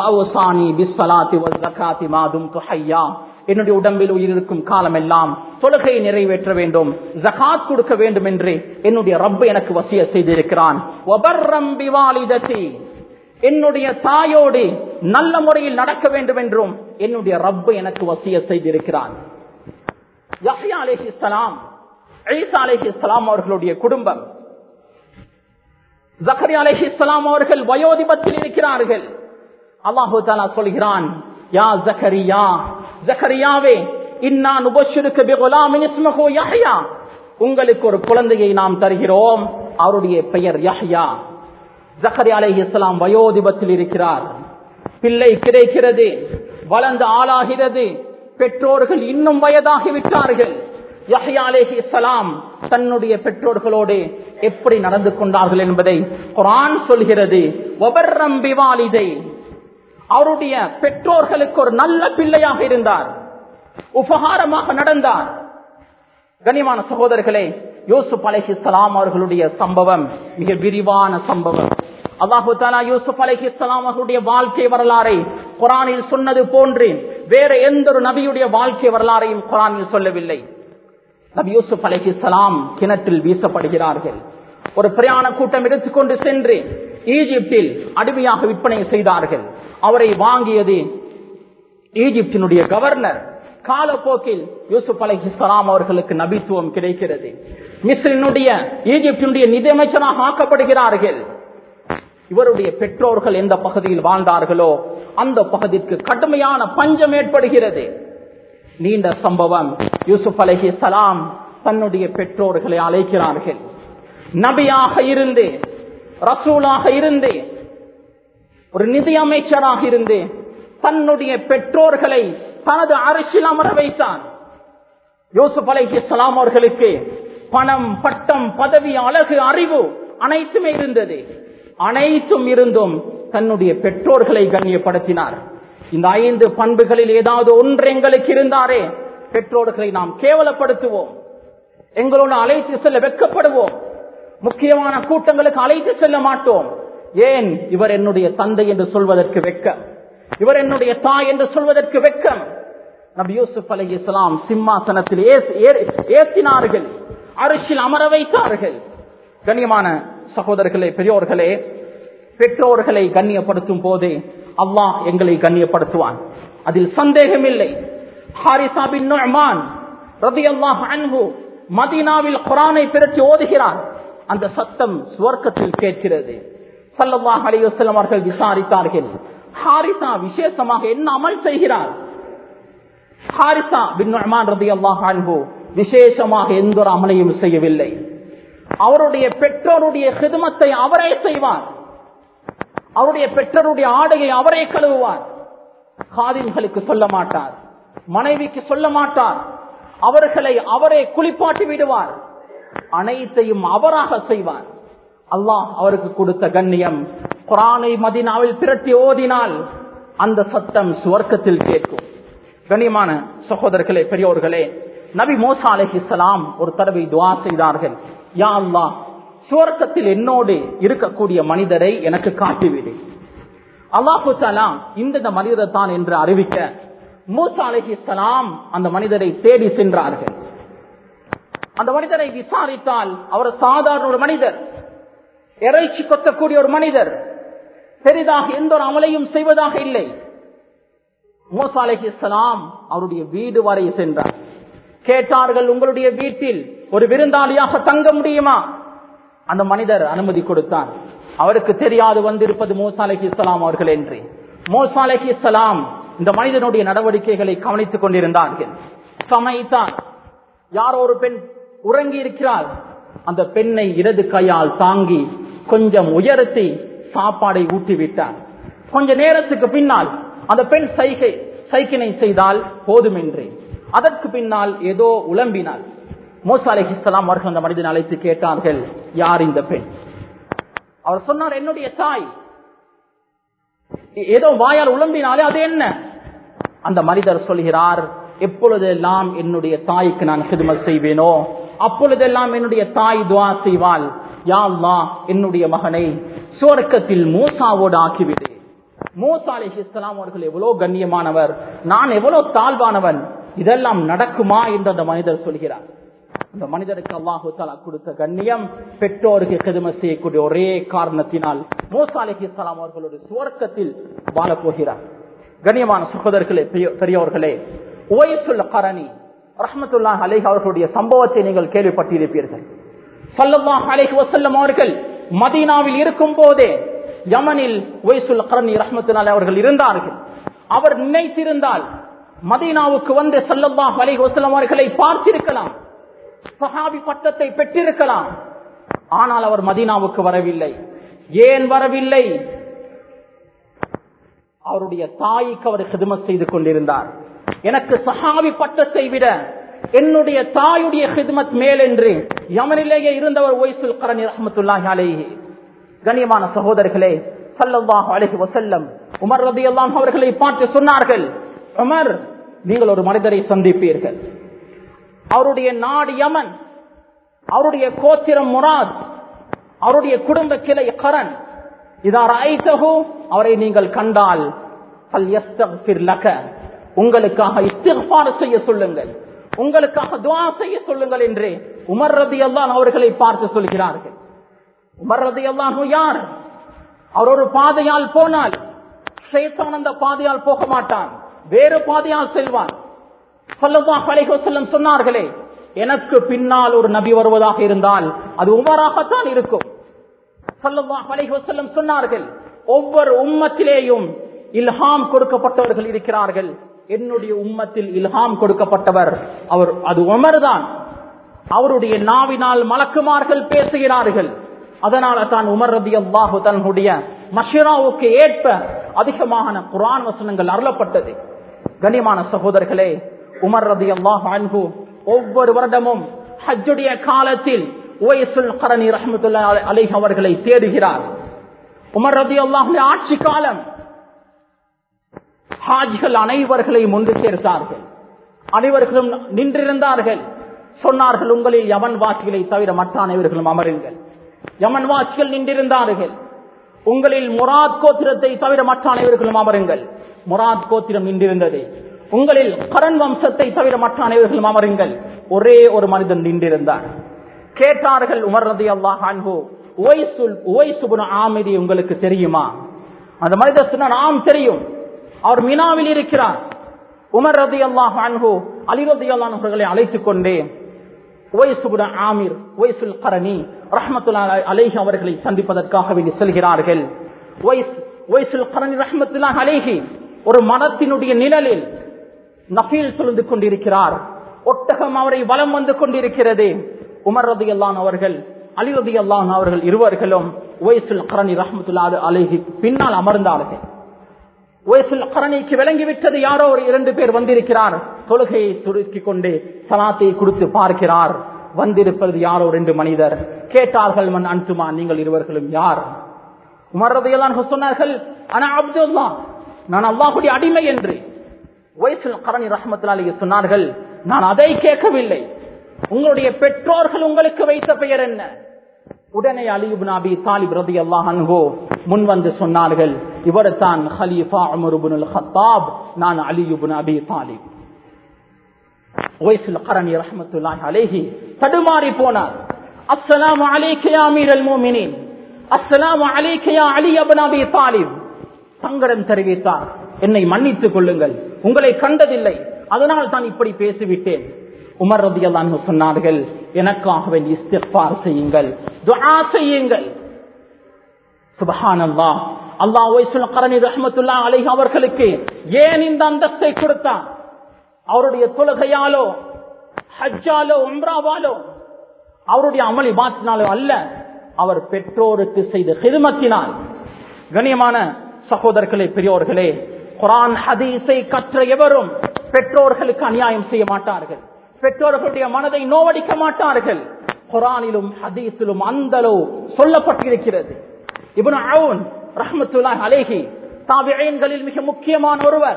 என்னுடைய உடம்பில் உயிர் இருக்கும் காலம் எல்லாம் தொழுகையை நிறைவேற்ற வேண்டும் ஜகாத் கொடுக்க வேண்டும் என்று என்னுடைய ரப்ப எனக்கு வசிய செய்திருக்கிறான் என்னுடைய தாயோடு நல்ல முறையில் நடக்க வேண்டும் என்றும் என்னுடைய ரப்ப எனக்கு வசிய செய்திருக்கிறான் யஹ்யா அலேஹிஸ்லாம் ஈசா அலேஹிஸ்லாம் அவர்களுடைய குடும்பம் ஜக்கரி அலஹி இஸ்லாம் அவர்கள் வயோதிபத்தில் இருக்கிறார்கள் அல்லாஹு தாலா சொல்கிறான் யா ஜக்கரியா ஜக்கரியாவே இன்னா நுபஷிருக்கு பிகுலாமின் இஸ்மஹு யஹ்யா உங்களுக்கு ஒரு குழந்தையை நாம் தருகிறோம் அவருடைய பெயர் யஹ்யா ஜக்கரி அலைஹி இஸ்லாம் வயோதிபத்தில் இருக்கிறார் பிள்ளை கிடைக்கிறது வளர்ந்து ஆளாகிறது பெற்றோர்கள் இன்னும் வயதாகிவிட்டார்கள் யஹ்யா அலேஹி இஸ்லாம் தன்னுடைய பெற்றோர்களோடு எப்படி நடந்து கொண்டார்கள் என்பதை குரான் சொல்கிறது ஒபர்ரம்பிவாலிதை அவருடைய பெற்றோர்களுக்கு ஒரு நல்ல பிள்ளையாக இருந்தார் உபகாரமாக நடந்தார் கனிமான சகோதரர்களே யூசுப் அலஹி சலாம் அவர்களுடைய சம்பவம் மிக விரிவான சம்பவம் அல்லாஹு தாலா யூசுப் அலஹி சலாம் அவர்களுடைய வாழ்க்கை வரலாறை குரானில் சொன்னது போன்று வேற எந்த ஒரு நபியுடைய வாழ்க்கை வரலாறையும் குரானில் சொல்லவில்லை நபி யூசுப் அலஹி சலாம் கிணற்றில் வீசப்படுகிறார்கள் ஒரு பிரயாண கூட்டம் எடுத்துக்கொண்டு சென்று ஈஜிப்டில் அடிமையாக விற்பனை செய்தார்கள் அவரை வாங்கியது ஈஜிப்டினுடைய கவர்னர் காலப்போக்கில் யூசுப் அலஹி சலாம் அவர்களுக்கு நபித்துவம் கிடைக்கிறது மிஸ்ரினுடைய ஈஜிப்டினுடைய நிதியமைச்சராக ஆக்கப்படுகிறார்கள் இவருடைய பெற்றோர்கள் எந்த பகுதியில் வாழ்ந்தார்களோ அந்த பகுதிக்கு கடுமையான பஞ்சம் ஏற்படுகிறது நீண்ட சம்பவம் யூசுப் அலஹி சலாம் தன்னுடைய பெற்றோர்களை அழைக்கிறார்கள் நபியாக இருந்து ரசூலாக இருந்து ஒரு நிதி அமைச்சராக இருந்து தன்னுடைய பெற்றோர்களை தனது அரசியல் அமர வைத்தான் யூசுப் அலஹி சலாம் அவர்களுக்கு பணம் பட்டம் பதவி அழகு அறிவு அனைத்துமே இருந்தது அனைத்தும் இருந்தும் தன்னுடைய பெற்றோர்களை கண்ணியப்படுத்தினார் இந்த ஐந்து பண்புகளில் ஏதாவது ஒன்று எங்களுக்கு இருந்தாரே பெற்றோர்களை நாம் கேவலப்படுத்துவோம் எங்களோட அழைத்து செல்ல வெட்கப்படுவோம் முக்கியமான கூட்டங்களுக்கு அழைத்து செல்ல மாட்டோம் ஏன் இவர் என்னுடைய தந்தை என்று சொல்வதற்கு வெக்கம் இவர் என்னுடைய தாய் என்று சொல்வதற்கு வெக்கம் நபி யூசுப் அலி இஸ்லாம் சிம்மாசனத்தில் ஏற்றினார்கள் அரசியல் அமர வைத்தார்கள் கண்ணியமான சகோதரர்களே பெரியோர்களே பெற்றோர்களை கண்ணியப்படுத்தும் போது அல்லாஹ் எங்களை கண்ணியப்படுத்துவான் அதில் சந்தேகம் இல்லை ஹாரிசா பின் நுஅமான் ரலியல்லாஹு அன்ஹு மதீனாவில் குர்ஆனை பிறற்றி ஓதுகிறார் அந்த சத்தம் சுவர்க்கத்தில் கேட்கிறது ஸல்லல்லாஹு அலைஹி வஸல்லம் அவர்கள் விசாரித்தார்கள் ஹாரிசா விசேஷமாக என்ன அமல் செய்கிறார் ஹாரிசா பின் நுஅமான் ரலியல்லாஹு அன்ஹு விசேஷமாக எந்த ஒரு அமலையும் செய்யவில்லை அவருடைய பெற்றோருடைய ஹிதமத்தை அவரே செய்வார் அவருடைய பெற்றோருடைய ஆடையை அவரே கழுவுவார் காதின்களுக்கு சொல்ல மாட்டார் மனைவிக்கு சொல்ல மாட்டார் அவர்களை அவரே குளிப்பாட்டி விடுவார் அனைத்தையும் அவராக செய்வார் அல்லாஹ் அவருக்கு கொடுத்த கண்ணியம் குரானை மதினாவில் திரட்டி ஓதினால் அந்த சத்தம் சுவர்க்கத்தில் கேட்கும் கண்ணியமான சகோதரர்களே பெரியோர்களே நபி மோசா அலைஹிஸ்ஸலாம் ஒரு தடவை துவா செய்தார்கள் யா அல்லாஹ் சுவர்க்கத்தில் என்னோடு இருக்கக்கூடிய மனிதரை எனக்கு காட்டிவிடு அல்லாஹு தாலா இந்த மனிதர் தான் என்று அறிவிக்க மூசா அலைஹிஸ்ஸலாம் அந்த மனிதரை தேடி சென்றார்கள் அந்த மனிதரை விசாரித்தால் அவர் சாதாரண ஒரு மனிதர் இறைச்சி கொத்தக்கூடிய ஒரு மனிதர் பெரிதாக எந்த ஒரு அமலையும் செய்வதாக இல்லை மூசா அலைஹிஸ்ஸலாம் அவருடைய வீடு வரை சென்றார் கேட்டார்கள் உங்களுடைய வீட்டில் ஒரு விருந்தாளியாக தங்க முடியுமா அந்த மனிதர் அனுமதி கொடுத்தார் அவருக்கு தெரியாது வந்திருப்பது மூசா அலஹி இஸ்லாம் அவர்கள் என்று மூசா அலஹி இஸ்லாம் இந்த மனிதனுடைய நடவடிக்கைகளை கவனித்துக் கொண்டிருந்தார்கள் சமைத்தான் யாரோ ஒரு பெண் உறங்கி இருக்கிறாள் அந்த பெண்ணை இடது கையால் தாங்கி கொஞ்சம் உயர்த்தி சாப்பாடை ஊட்டிவிட்டார் கொஞ்ச நேரத்துக்கு பின்னால் அந்த பெண் சைகை சைக்கினை செய்தால் போதும் என்று அதற்கு பின்னால் ஏதோ உளம்பினாள் மோசா அலிஹிஸ்லாம் அவர்கள் அந்த மனிதனை அழைத்து கேட்டார்கள் யார் இந்த பெண் அவர் சொன்னார் என்னுடைய தாய் ஏதோ வாயால் உளம்பினாலே அது என்ன அந்த மனிதர் சொல்கிறார் எப்பொழுதெல்லாம் என்னுடைய தாய்க்கு நான் சிறுமல் செய்வேனோ அப்பொழுதெல்லாம் என்னுடைய தாய் துவா செய்வாள் யாழ்லா என்னுடைய மகனை சுவர்க்கத்தில் மூசாவோடு ஆக்கிவிடு மூசா அலி இஸ்லாம் அவர்கள் எவ்வளவு கண்ணியமானவர் நான் எவ்வளவு தாழ்வானவன் இதெல்லாம் நடக்குமா என்று அந்த மனிதர் சொல்கிறார் அந்த மனிதருக்கு அல்லாஹு தாலா கொடுத்த கண்ணியம் பெற்றோருக்கு கெதுமை செய்யக்கூடிய ஒரே காரணத்தினால் மூசா அலி இஸ்லாம் அவர்கள் ஒரு சுவர்க்கத்தில் வாழப் போகிறார் கண்ணியமான சகோதரர்களே பெரியவர்களே ஓயசுல்ல கரணி ரஹமத்துல்லா அலேஹ் அவர்களுடைய சம்பவத்தை நீங்கள் கேள்விப்பட்டிருப்பீர்கள் சல்லல்லாஹ் அலேஹ் வசல்லம் அவர்கள் மதீனாவில் இருக்கும் போதே யமனில் ஒய்சுல் கரணி ரஹமத்துல்லா அவர்கள் இருந்தார்கள் அவர் நினைத்திருந்தால் மதீனாவுக்கு வந்து சல்லல்லாஹ் அலேஹ் வசல்லம் அவர்களை பார்த்திருக்கலாம் சஹாபி பட்டத்தை பெற்றிருக்கலாம் ஆனால் அவர் மதீனாவுக்கு வரவில்லை ஏன் வரவில்லை அவருடைய தாய்க்கு அவர் ஹிதமத் செய்து கொண்டிருந்தார் எனக்கு சஹாபி பட்டத்தை விட என்னுடைய தாயுடைய ஹிதமத் மேல் என்று யமனிலேயே இருந்தவர் ஒய்சுல் கரணி ரஹமத்துல்லாஹி அலேஹி கண்ணியமான சகோதரர்களே சல்லல்லாஹு அலைஹி வசல்லம் உமர் ரதி அவர்களை பார்த்து சொன்னார்கள் உமர் நீங்கள் ஒரு மனிதரை சந்திப்பீர்கள் அவருடைய நாடு யமன் அவருடைய கோத்திரம் முராத் அவருடைய குடும்ப கிளை கரண் இதார் ஐத்தகு அவரை நீங்கள் கண்டால் உங்களுக்காக இஸ்திஃபார் செய்ய சொல்லுங்கள் உங்களுக்காக துவா செய்ய சொல்லுங்கள் என்று உமர் ரதி அல்லான் அவர்களை பார்த்து சொல்கிறார்கள் உமர் ரதி அல்லான் யார் அவர் ஒரு பாதையால் போனால் ஷேத்தான் அந்த பாதையால் போக மாட்டான் வேறு பாதையால் செல்வான் செல்லம் சொன்னார்களே எனக்கு பின்னால் ஒரு நபி வருவதாக இருந்தால் அது உமராகத்தான் இருக்கும் செல்லம் சொன்னார்கள் ஒவ்வொரு உம்மத்திலேயும் இல்ஹாம் கொடுக்கப்பட்டவர்கள் இருக்கிறார்கள் என்னுடைய உம்மத்தில் இல்ஹாம் கொடுக்கப்பட்டவர் அவர் அது உமர் தான் அவருடைய நாவினால் மலக்குமார்கள் பேசுகிறார்கள் அதனால தான் உமர் ரதி அல்லாஹு தன்னுடைய மஷிராவுக்கு ஏற்ப அதிகமான குரான் வசனங்கள் அருளப்பட்டது கனிமான சகோதரர்களே உமர் ரதி அல்லாஹ் அன்பு ஒவ்வொரு வருடமும் ஹஜ்ஜுடைய காலத்தில் ஓயசுல் கரணி ரஹமத்துல்லா அலை அவர்களை தேடுகிறார் உமர் ரதி அல்லாஹுடைய ஆட்சி காலம் ஹாஜ்கள் அனைவர்களையும் ஒன்று சேர்த்தார்கள் அனைவர்களும் நின்றிருந்தார்கள் சொன்னார்கள் உங்களில் யமன் வாசிகளை தவிர மற்ற அனைவர்களும் அமருங்கள் யமன் வாசிகள் நின்றிருந்தார்கள் உங்களில் முராத் கோத்திரத்தை தவிர மற்ற அனைவர்களும் அமருங்கள் முராத் கோத்திரம் நின்றிருந்தது உங்களில் கரண் வம்சத்தை தவிர மற்ற அனைவர்களும் அமருங்கள் ஒரே ஒரு மனிதன் நின்றிருந்தார் கேட்டார்கள் உமர் ரதி அல்லாஹ் அன்பு ஆமிதி உங்களுக்கு தெரியுமா அந்த மனிதர் சொன்னார் ஆம் தெரியும் அவர் மினாவில் இருக்கிறார் உமர் ரதி அல்லாஹ் அன்பு அலி ரதி அல்லாஹர்களை அழைத்துக் கொண்டே ஒய்சுபுன ஆமிர் ஒய்சுல் கரணி ரஹமத்துல்லா அலேஹி அவர்களை சந்திப்பதற்காக வேண்டி செல்கிறார்கள் ஒய்சுல் கரணி ரஹமத்துல்லா அலேஹி ஒரு மனத்தினுடைய நிழலில் நபீல் சுழந்து கொண்டிருக்கிறார் ஒட்டகம் அவரை வலம் வந்து கொண்டிருக்கிறது உமர் ரதி அல்லான் அவர்கள் அலி ரதி அல்லான் அவர்கள் இருவர்களும் ஒய்சுல் கரணி ரஹமத்துல்லா அலேஹி பின்னால் அமர்ந்தார்கள் ஒய்சுல் கரணிக்கு விளங்கிவிட்டது யாரோ ஒரு இரண்டு பேர் வந்திருக்கிறார் தொழுகையை சுருக்கி கொண்டு சலாத்தை கொடுத்து பார்க்கிறார் வந்திருப்பது யாரோ ரெண்டு மனிதர் கேட்டார்கள் மன் அன்சுமா நீங்கள் இருவர்களும் யார் உமர் ரதியெல்லாம் சொன்னார்கள் ஆனா அப்துல்லா நான் அல்லாஹுடைய அடிமை என்று வயசுல் கரணி ரஹமத்துல்லாலி சொன்னார்கள் நான் அதை கேட்கவில்லை உங்களுடைய பெற்றோர்கள் உங்களுக்கு வைத்த பெயர் என்ன உடனே அலிபுன் அபி தாலிப் ரதி அல்லாஹ் அன்ஹோ முன் வந்து சொன்னார்கள் இவர் தான் ஹலீஃபா அமருபுல் ஹத்தாப் நான் அலியுபுன் அபி தாலிப் ஒய்சுல் கரணி ரஹமத்துல்லாஹி அலைஹி தடுமாறி போனார் அஸ்ஸலாமு அலைக்க யா அமீரல் முஃமினீன் அஸ்ஸலாமு அலைக்க யா அலி இப்னு அபி தாலிப் சங்கடம் தெரிவித்தார் என்னை மன்னித்துக் கொள்ளுங்கள் உங்களை கண்டதில்லை அதனால் தான் இப்படி பேசிவிட்டேன் உமர் ரதியல்லான்னு சொன்னார்கள் எனக்காக வேண்டி இஸ்திஃபார் செய்யுங்கள் துஆ செய்யுங்கள் சுபஹானல்லாஹ் அல்லாஹ் ஒய்சுல் கரணி ரஹ்மத்துல்லா அலைஹி அவர்களுக்கு ஏன் இந்த அந்தஸ்தை கொடுத்தான் அவருடைய தொழுகையாலோ ஹஜ்ஜாலோ உம்ராவாலோ அவருடைய அமளி பாத்தினாலோ அல்ல அவர் பெற்றோருக்கு செய்த ஹிதுமத்தினால் கண்ணியமான சகோதரர்களே பெரியோர்களே குரான் ஹதீஸை கற்ற எவரும் பெற்றோர்களுக்கு அநியாயம் செய்ய மாட்டார்கள் பெற்றோர்களுடைய மனதை நோவடிக்க மாட்டார்கள் குரானிலும் ஹதீஸிலும் அந்தளவு சொல்லப்பட்டிருக்கிறது இவனு அவுன் ரஹமத்துல்லாஹ் அலேஹி தாபியன்களில் மிக முக்கியமான ஒருவர்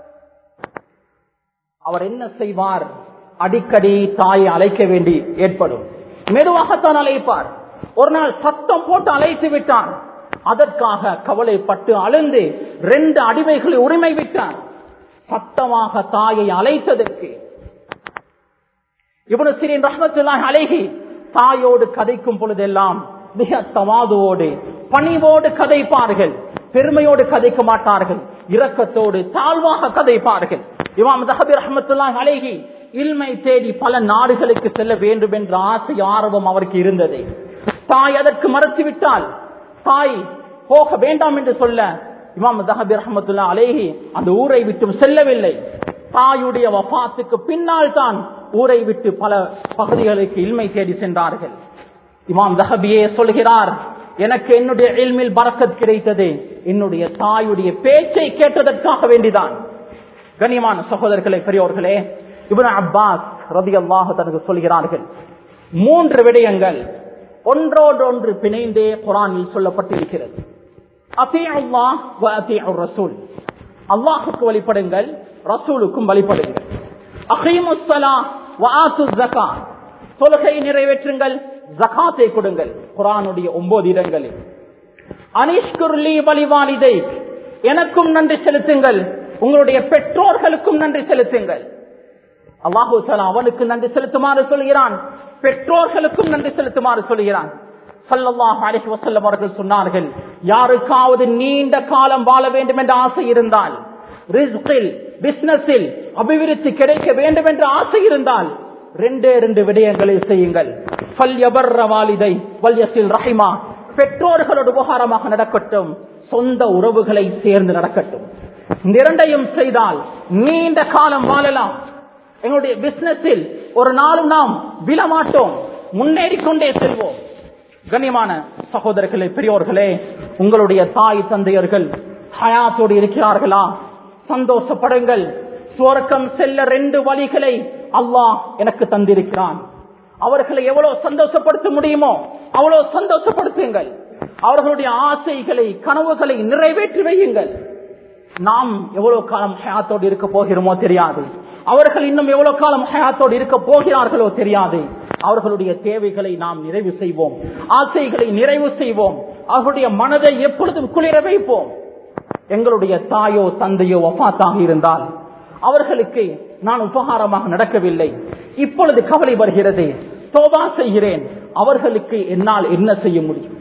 அவர் என்ன செய்வார் அடிக்கடி தாயை அழைக்க வேண்டி ஏற்படும் மெதுவாகத்தான் அழைப்பார் ஒரு நாள் சத்தம் போட்டு அழைத்து விட்டார் அதற்காக கவலைப்பட்டு அழுந்து ரெண்டு அடிமைகளை உரிமை விட்டார் சத்தமாக தாயை அழைத்ததற்கு இவனு சிறின் ரஹமத்துல்லாஹ் அழகி தாயோடு கதைக்கும் பொழுதெல்லாம் மிக தவாதுவோடு பணிவோடு கதைப்பார்கள் பெருமையோடு கதைக்க மாட்டார்கள் இரக்கத்தோடு தாழ்வாக கதைப்பார்கள் இமாம் தஹபி ரஹமத்துல்லாஹ் அழகி இல்மை தேடி பல நாடுகளுக்கு செல்ல வேண்டும் என்ற ஆசை ஆர்வம் அவருக்கு இருந்தது தாய் அதற்கு மறுத்துவிட்டால் தாய் போக வேண்டாம் என்று சொல்ல இமாம் தஹபி ரஹமத்துல்லா அலேஹி அந்த ஊரை விட்டு செல்லவில்லை தாயுடைய வபாத்துக்கு பின்னால் தான் ஊரை விட்டு பல பகுதிகளுக்கு இல்மை தேடி சென்றார்கள் இமாம் தஹபியே சொல்கிறார் எனக்கு என்னுடைய இல்மில் பறக்கத் கிடைத்தது என்னுடைய தாயுடைய பேச்சை கேட்டதற்காக வேண்டிதான் கண்ணியமான சகோதரர்களே பெரியோர்களே இவன் அப்பாஸ் ரதி அல்லாஹ் தனக்கு சொல்கிறார்கள் மூன்று விடயங்கள் ஒன்றோடொன்று பிணைந்தே குரானில் சொல்லப்பட்டிருக்கிறது ரசூல் அல்லாஹுக்கு வழிபடுங்கள் ரசூலுக்கும் வழிபடுங்கள் தொழுகை நிறைவேற்றுங்கள் ஜகாத்தை கொடுங்கள் குரானுடைய ஒன்பது இடங்களில் அனிஷ்குர்லி வழிவாளிதை எனக்கும் நன்றி செலுத்துங்கள் உங்களுடைய பெற்றோர்களுக்கும் நன்றி செலுத்துங்கள் அல்லாஹூ அவனுக்கு நன்றி செலுத்துமாறு சொல்கிறான் பெற்றோர்களுக்கும் நன்றி செலுத்துமாறு சொல்கிறான் சல்லல்லாஹ் அலைஹி வஸல்லம் அவர்கள் சொன்னார்கள் யாருக்காவது நீண்ட காலம் வாழ வேண்டும் என்ற ஆசை இருந்தால் ரிஸ்கில் பிசினஸில் அபிவிருத்தி கிடைக்க வேண்டும் என்ற ஆசை இருந்தால் ரெண்டே ரெண்டு விடயங்களை செய்யுங்கள் வாலிதை வல்யசில் ரஹிமா பெற்றோர்களோடு உபகாரமாக நடக்கட்டும் சொந்த உறவுகளை சேர்ந்து நடக்கட்டும் இந்த இரண்டையும் செய்தால் நீண்ட காலம் வாழலாம் எங்களுடைய பிசினஸில் ஒரு நாளும் நாம் விழமாட்டோம் முன்னேறி கொண்டே செல்வோம் கண்ணியமான சகோதரர்களே பெரியோர்களே உங்களுடைய தாய் தந்தையர்கள் ஹயாத்தோடு இருக்கிறார்களா சந்தோஷப்படுங்கள் சுவர்க்கம் செல்ல ரெண்டு வழிகளை அல்லாஹ் எனக்கு தந்திருக்கிறான் அவர்களை எவ்வளவு சந்தோஷப்படுத்த முடியுமோ அவ்வளவு சந்தோஷப்படுத்துங்கள் அவர்களுடைய ஆசைகளை கனவுகளை நிறைவேற்றி வையுங்கள் நாம் எவ்வளவு காலம் ஹயாத்தோடு இருக்க போகிறோமோ தெரியாது அவர்கள் இன்னும் எவ்வளவு காலம் ஹயாத்தோடு இருக்க போகிறார்களோ தெரியாது அவர்களுடைய தேவைகளை நாம் நிறைவு செய்வோம் ஆசைகளை நிறைவு செய்வோம் அவர்களுடைய மனதை எப்பொழுதும் குளிர வைப்போம் எங்களுடைய தாயோ தந்தையோ ஒப்பாத்தாக இருந்தால் அவர்களுக்கு நான் உபகாரமாக நடக்கவில்லை இப்பொழுது கவலை வருகிறது தோபா செய்கிறேன் அவர்களுக்கு என்னால் என்ன செய்ய முடியும்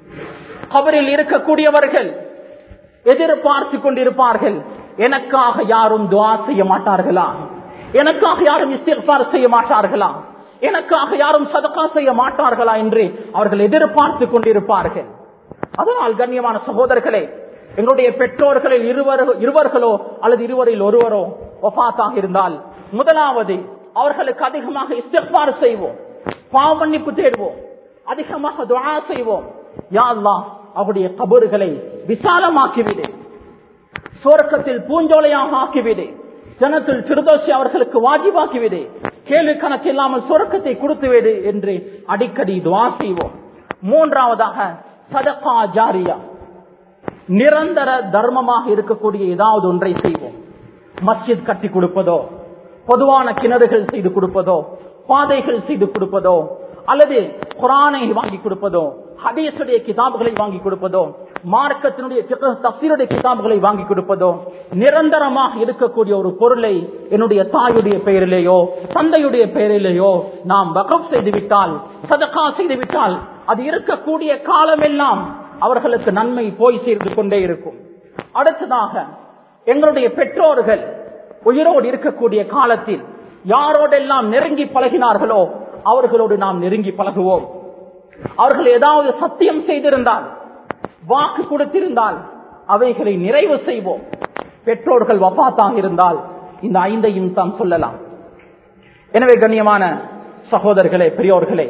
கபரில் இருக்கக்கூடியவர்கள் எதிர்பார்த்து கொண்டிருப்பார்கள் எனக்காக யாரும் துவா செய்ய மாட்டார்களா எனக்காக யாரும் இஸ்திஃபார் செய்ய மாட்டார்களா எனக்காக யாரும் சதக்கா செய்ய மாட்டார்களா என்று அவர்கள் எதிர்பார்த்து கொண்டிருப்பார்கள் அதனால் கண்ணியமான சகோதரர்களே எங்களுடைய பெற்றோர்களில் இருவர் இருவர்களோ அல்லது இருவரில் ஒருவரோ ஒஃபாத்தாக இருந்தால் முதலாவது அவர்களுக்கு அதிகமாக இஸ்திஃபார் செய்வோம் பாவமன்னிப்பு தேடுவோம் அதிகமாக துவா செய்வோம் யா அல்லாஹ் அவருடைய கபறுகளை விசாலமாக்கிவிடு சுவர்க்கத்தில் பூஞ்சோலையாக ஆக்கிவிடு ஜனத்தில் திருதோஷி அவர்களுக்கு வாஜிபாக்கிவிடு கேள்வி கணக்கு இல்லாமல் சுரக்கத்தை கொடுத்து விடு என்று அடிக்கடி துவா செய்வோம் மூன்றாவதாக சதகா ஜாரியா நிரந்தர தர்மமாக இருக்கக்கூடிய ஏதாவது ஒன்றை செய்வோம் மஸ்ஜித் கட்டி கொடுப்பதோ பொதுவான கிணறுகள் செய்து கொடுப்பதோ பாதைகள் செய்து கொடுப்பதோ அல்லது குரானை வாங்கி கொடுப்பதோ ஹதீசுடைய கிதாபுகளை வாங்கி கொடுப்பதோ மார்க்கத்தினுடைய தப்சீருடைய கிதாபுகளை வாங்கி கொடுப்பதோ நிரந்தரமாக இருக்கக்கூடிய ஒரு பொருளை என்னுடைய தாயுடைய பெயரிலேயோ தந்தையுடைய பெயரிலேயோ நாம் வகப் செய்து விட்டால் சதகா செய்து விட்டால் அது இருக்கக்கூடிய காலமெல்லாம் அவர்களுக்கு நன்மை போய் சேர்ந்து கொண்டே இருக்கும் அடுத்ததாக எங்களுடைய பெற்றோர்கள் உயிரோடு இருக்கக்கூடிய காலத்தில் யாரோடெல்லாம் நெருங்கி பழகினார்களோ அவர்களோடு நாம் நெருங்கி பழகுவோம் அவர்கள் ஏதாவது சத்தியம் செய்திருந்தால் வாக்கு கொடுத்திருந்தால் அவைகளை நிறைவு செய்வோம் பெற்றோர்கள் வபாத்தாக இருந்தால் இந்த ஐந்தையும் தான் சொல்லலாம் எனவே கண்ணியமான சகோதரர்களே பெரியோர்களே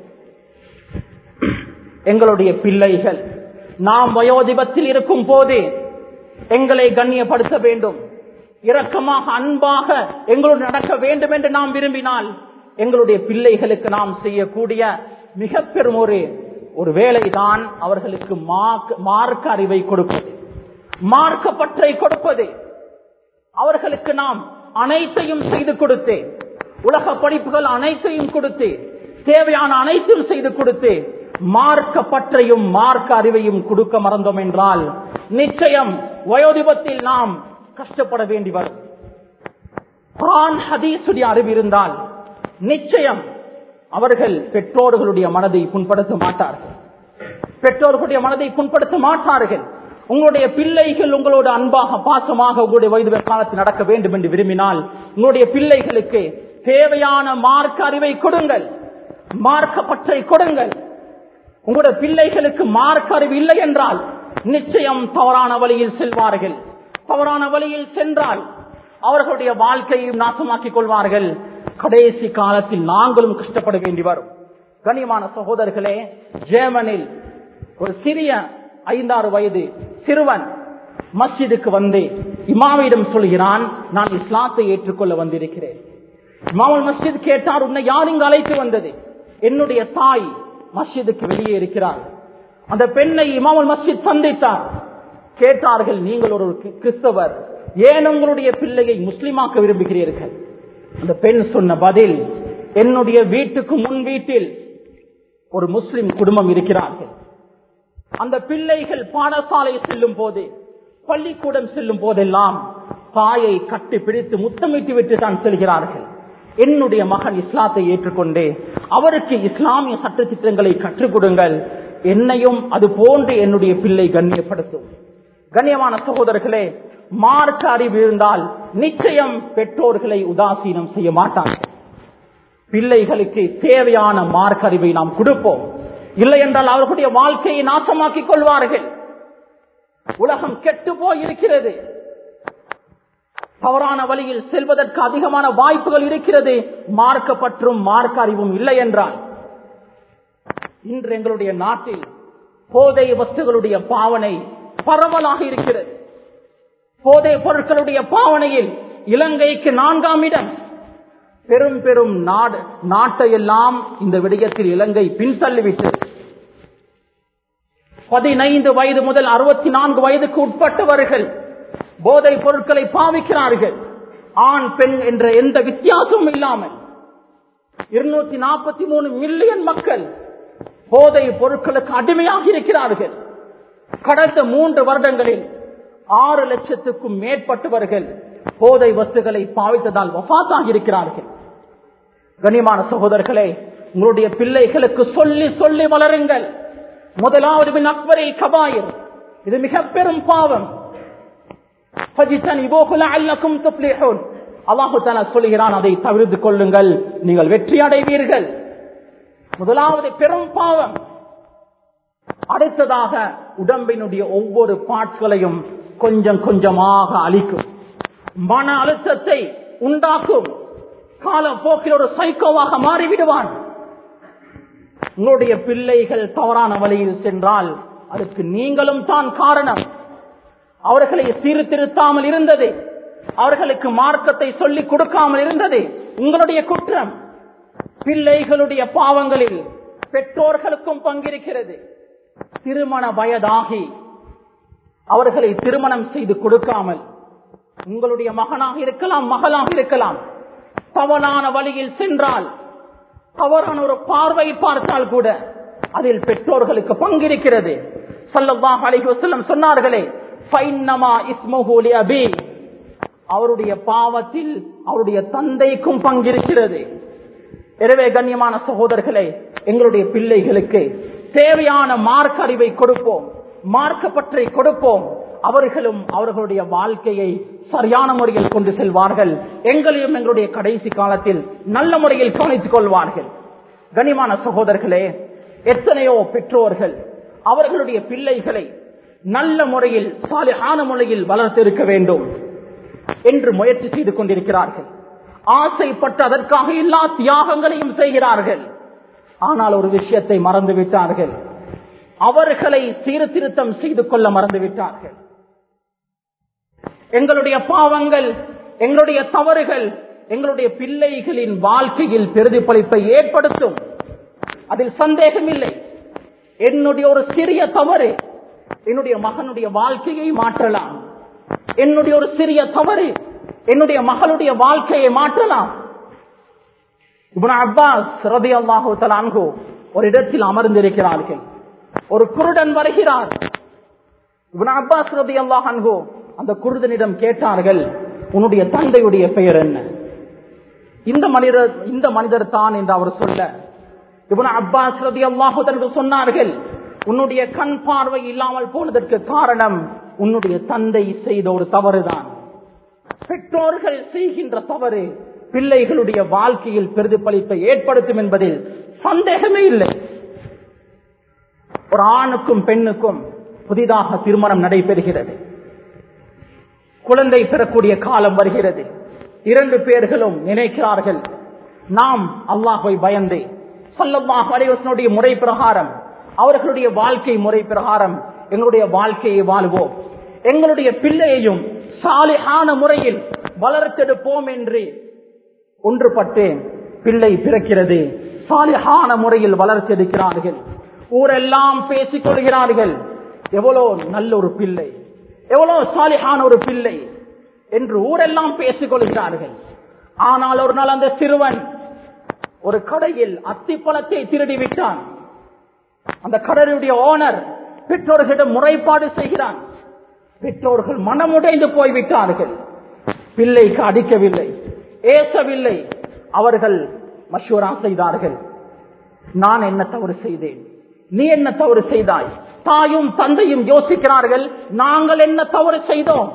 எங்களுடைய பிள்ளைகள் நாம் வயோதிபத்தில் இருக்கும் போதே எங்களை கண்ணியப்படுத்த வேண்டும் இரக்கமாக அன்பாக எங்களோடு நடக்க வேண்டும் என்று நாம் விரும்பினால் எங்களுடைய பிள்ளைகளுக்கு நாம் செய்யக்கூடிய மிக பெரும் ஒரு ஒரு வேலைதான் அவர்களுக்கு மார்க்க அறிவை கொடுப்பது மார்க்க பற்றை கொடுப்பது அவர்களுக்கு நாம் அனைத்தையும் செய்து கொடுத்து உலக படிப்புகள் அனைத்தையும் கொடுத்து தேவையான அனைத்தும் செய்து கொடுத்து மார்க்க பற்றையும் மார்க்க அறிவையும் கொடுக்க மறந்தோம் என்றால் நிச்சயம் வயோதிபத்தில் நாம் கஷ்டப்பட வேண்டி வரும் குரான் ஹதீசுடைய அறிவு இருந்தால் நிச்சயம் அவர்கள் பெற்றோர்களுடைய மனதை புண்படுத்த மாட்டார்கள் பெற்றோர்களுடைய மனதை புண்படுத்த மாட்டார்கள் உங்களுடைய பிள்ளைகள் உங்களோட அன்பாக பாசமாக உங்களுடைய வயது காலத்தில் நடக்க வேண்டும் என்று விரும்பினால் உங்களுடைய பிள்ளைகளுக்கு தேவையான மார்க்க அறிவை கொடுங்கள் மார்க்க பற்றை கொடுங்கள் உங்களுடைய பிள்ளைகளுக்கு மார்க்க அறிவு இல்லை என்றால் நிச்சயம் தவறான வழியில் செல்வார்கள் தவறான வழியில் சென்றால் அவர்களுடைய வாழ்க்கையும் நாசமாக்கிக் கொள்வார்கள் கடைசி காலத்தில் நாங்களும் கஷ்டப்பட வேண்டி வரும் கனியமான சகோதரர்களே ஜேமனில் ஒரு சிறிய ஐந்தாறு வயது சிறுவன் மஸ்ஜிதுக்கு வந்து இமாமியிடம் சொல்கிறான் நான் இஸ்லாத்தை ஏற்றுக்கொள்ள வந்திருக்கிறேன் இமாமல் மஸ்ஜித் கேட்டார் உன்னை யார் இங்கு அழைத்து வந்தது என்னுடைய தாய் மஸ்ஜிதுக்கு வெளியே இருக்கிறார் அந்த பெண்ணை இமாமல் மஸ்ஜித் சந்தித்தார் கேட்டார்கள் நீங்கள் ஒரு கிறிஸ்தவர் ஏன் உங்களுடைய பிள்ளையை முஸ்லிமாக்க விரும்புகிறீர்கள் அந்த பெண் சொன்ன பதில் என்னுடைய வீட்டுக்கு முன் வீட்டில் ஒரு முஸ்லிம் குடும்பம் இருக்கிறார்கள் அந்த பிள்ளைகள் பாடசாலை செல்லும் போது பள்ளிக்கூடம் செல்லும் போதெல்லாம் தாயை கட்டி பிடித்து முத்தமிட்டு விட்டு தான் செல்கிறார்கள் என்னுடைய மகன் இஸ்லாத்தை ஏற்றுக்கொண்டு அவருக்கு இஸ்லாமிய சட்ட திட்டங்களை கற்றுக் கொடுங்கள் என்னையும் அது போன்று என்னுடைய பிள்ளை கண்ணியப்படுத்தும் கண்ணியமான சகோதரர்களே மார்க்க அறிவு இருந்தால் நிச்சயம் பெற்றோர்களை உதாசீனம் செய்ய மாட்டார்கள் பிள்ளைகளுக்கு தேவையான மார்க்க அறிவை நாம் கொடுப்போம் இல்லை என்றால் அவர்களுடைய வாழ்க்கையை நாசமாக்கிக் கொள்வார்கள் உலகம் கெட்டு போய் இருக்கிறது தவறான வழியில் செல்வதற்கு அதிகமான வாய்ப்புகள் இருக்கிறது மார்க்கப்பற்றும் மார்க்க அறிவும் இல்லை என்றால் இன்று எங்களுடைய நாட்டில் போதை வஸ்துகளுடைய பாவனை பரவலாக இருக்கிறது போதை பொருட்களுடைய பாவனையில் இலங்கைக்கு நான்காம் இடம் பெரும் பெரும் நாடு நாட்டையெல்லாம் இந்த விடயத்தில் இலங்கை பின்தள்ளிவிட்டது பதினைந்து வயது முதல் அறுபத்தி நான்கு வயதுக்கு உட்பட்டவர்கள் போதை பொருட்களை பாவிக்கிறார்கள் ஆண் பெண் என்ற எந்த வித்தியாசமும் இல்லாமல் இருநூத்தி நாற்பத்தி மூணு மில்லியன் மக்கள் போதை பொருட்களுக்கு அடிமையாக இருக்கிறார்கள் கடந்த மூன்று வருடங்களில் ஆறு லட்சத்துக்கும் மேற்பட்டவர்கள் போதை வஸ்துகளை பாவித்ததால் வபாத்தாக இருக்கிறார்கள் கனிமான சகோதரர்களே உங்களுடைய பிள்ளைகளுக்கு சொல்லி சொல்லி வளருங்கள் முதலாவது பின் அக்பரில் கபாயர் இது மிக பெரும் பாவம் அல்லாஹு தாலா சொல்லுகிறான் அதை தவிர்த்து கொள்ளுங்கள் நீங்கள் வெற்றி அடைவீர்கள் முதலாவது பெரும் பாவம் அடுத்ததாக உடம்பினுடைய ஒவ்வொரு பாட்களையும் கொஞ்சம் கொஞ்சமாக அழிக்கும் மன அழுத்தத்தை உண்டாக்கும் காலப்போக்கில் ஒரு சைக்கோவாக மாறிவிடுவான் உங்களுடைய பிள்ளைகள் தவறான வழியில் சென்றால் அதுக்கு நீங்களும் தான் காரணம் அவர்களை சீர்திருத்தாமல் இருந்தது அவர்களுக்கு மார்க்கத்தை சொல்லிக் கொடுக்காமல் இருந்தது உங்களுடைய குற்றம் பிள்ளைகளுடைய பாவங்களில் பெற்றோர்களுக்கும் பங்கிருக்கிறது திருமண வயதாகி அவர்களை திருமணம் செய்து கொடுக்காமல் உங்களுடைய மகனாக இருக்கலாம் மகளாக இருக்கலாம் தவறான வழியில் சென்றால் தவறான ஒரு பார்வை பார்த்தால் கூட அதில் பெற்றோர்களுக்கு பங்கிருக்கிறது சல்லல்லாஹு அலைஹி வஸல்லம் சொன்னார்களே ஃபைன்னமா இஸ்முஹு லிஅபி அவருடைய பாவத்தில் அவருடைய தந்தைக்கும் பங்கிருக்கிறது எனவே கண்ணியமான சகோதரர்களே எங்களுடைய பிள்ளைகளுக்கு தேவையான மார்க் அறிவை கொடுப்போம் மார்க்க பற்றை கொடுப்போம் அவர்களும் அவர்களுடைய வாழ்க்கையை சரியான முறையில் கொண்டு செல்வார்கள் எங்களையும் எங்களுடைய கடைசி காலத்தில் நல்ல முறையில் கவனித்துக் கொள்வார்கள் கனிமான சகோதரர்களே எத்தனையோ பெற்றோர்கள் அவர்களுடைய பிள்ளைகளை நல்ல முறையில் சாலியான முறையில் வளர்த்திருக்க வேண்டும் என்று முயற்சி செய்து கொண்டிருக்கிறார்கள் ஆசைப்பட்டு அதற்காக எல்லா தியாகங்களையும் செய்கிறார்கள் ஆனால் ஒரு விஷயத்தை மறந்து விட்டார்கள் அவர்களை சீர்திருத்தம் செய்து கொள்ள மறந்து விட்டார்கள் எங்களுடைய பாவங்கள் எங்களுடைய தவறுகள் எங்களுடைய பிள்ளைகளின் வாழ்க்கையில் பிரதிபலிப்பை ஏற்படுத்தும் அதில் சந்தேகம் இல்லை என்னுடைய ஒரு சிறிய தவறு என்னுடைய மகனுடைய வாழ்க்கையை மாற்றலாம் என்னுடைய ஒரு சிறிய தவறு என்னுடைய மகளுடைய வாழ்க்கையை மாற்றலாம் இப்னு அப்பாஸ் ரதி அல்லாஹு தலான்கு ஒரு இடத்தில் அமர்ந்திருக்கிறார்கள் ஒரு குருடன் வருகிறார் இப்னு அப்பாஸ் ரதி அல்லாஹன்கு அந்த குருடனிடம் கேட்டார்கள் உன்னுடைய தந்தையுடைய பெயர் என்ன இந்த மனிதர் இந்த மனிதர் தான் என்று அவர் சொல்ல இப்னு அப்பாஸ் ரதி அல்லாஹு தனக்கு சொன்னார்கள் உன்னுடைய கண் பார்வை இல்லாமல் போனதற்கு காரணம் உன்னுடைய தந்தை செய்த ஒரு தவறுதான் பெற்றோர்கள் செய்கின்ற தவறு பிள்ளைகளுடைய வாழ்க்கையில் பிரதிபலிப்பை ஏற்படுத்தும் என்பதில் சந்தேகமே இல்லை ஒரு ஆணுக்கும் பெண்ணுக்கும் புதிதாக திருமணம் நடைபெறுகிறது குழந்தை பெறக்கூடிய காலம் வருகிறது இரண்டு பேர்களும் நினைக்கிறார்கள் நாம் அல்லாஹை பயந்து சொல்லமாக அலைவசனுடைய முறை பிரகாரம் அவர்களுடைய வாழ்க்கை முறை பிரகாரம் எங்களுடைய வாழ்க்கையை வாழ்வோம் எங்களுடைய பிள்ளையையும் சாலியான முறையில் வளர்த்தெடுப்போம் என்று ஒன்றுபட்டு பிள்ளை பிறக்கிறது சாலிஹான முறையில் வளர்த்தெடுக்கிறார்கள் ஊரெல்லாம் பேசிக் கொள்கிறார்கள் எவ்வளவு நல்ல ஒரு பிள்ளை எவ்வளவு சாலிஹான ஒரு பிள்ளை என்று ஊரெல்லாம் பேசிக் கொள்கிறார்கள் ஆனால் ஒரு நாள் அந்த சிறுவன் ஒரு கடையில் அத்திப்பழத்தை திருடி விட்டான் அந்த கடையுடைய ஓனர் பெற்றோர்களிடம் முறைப்பாடு செய்கிறான் பெற்றோர்கள் மனமுடைந்து போய்விட்டார்கள் பிள்ளைக்கு அடிக்கவில்லை ஏசவில்லை அவர்கள் மஷூரா செய்தார்கள் நான் என்ன தவறு செய்தேன் நீ என்ன தவறு செய்தாய் தாயும் தந்தையும் யோசிக்கிறார்கள் நாங்கள் என்ன தவறு செய்தோம்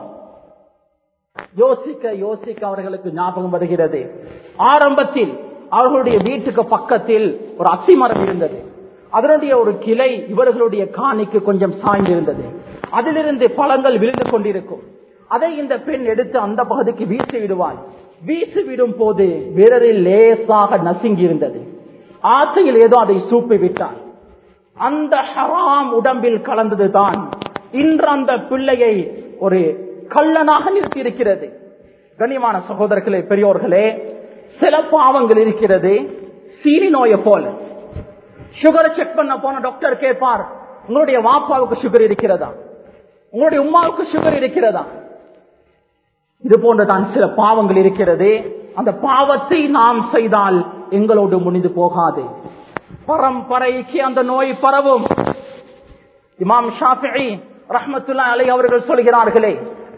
யோசிக்க யோசிக்க அவர்களுக்கு ஞாபகம் வருகிறது ஆரம்பத்தில் அவர்களுடைய வீட்டுக்கு பக்கத்தில் ஒரு அத்திமரம் இருந்தது அதனுடைய ஒரு கிளை இவர்களுடைய காணிக்கு கொஞ்சம் சாய்ந்திருந்தது அதிலிருந்து பழங்கள் விழுந்து கொண்டிருக்கும் அதை இந்த பெண் எடுத்து அந்த பகுதிக்கு வீசி விடுவாள் வீசி விடும் போது விரலில் லேசாக நசுங்கி இருந்தது ஆசையில் ஏதோ அதை சூப்பி விட்டாள் அந்த ஹராம் உடம்பில் கலந்ததுதான் இன்று அந்த பிள்ளையை ஒரு கள்ளனாக நிறுத்தி இருக்கிறது கண்ணியமான சகோதரர்களே பெரியோர்களே சில பாவங்கள் இருக்கிறது சீனி நோயை போல சுகரை செக் பண்ண போன டாக்டர் கேட்பார் உங்களுடைய வாப்பாவுக்கு சுகர் இருக்கிறதா உங்களுடைய உமாவுக்கு சுகர் இருக்கிறதா இது போன்றதான் சில பாவங்கள் இருக்கிறது அந்த பாவத்தை நாம் செய்தால் எங்களோடு முடிந்து போகாது பரம்பரைக்கு அந்த நோய் பரவும் இமாம் ஷாஃபி ரஹ்மத்துல்லா அலை அவர்கள் சொல்கிறார்களே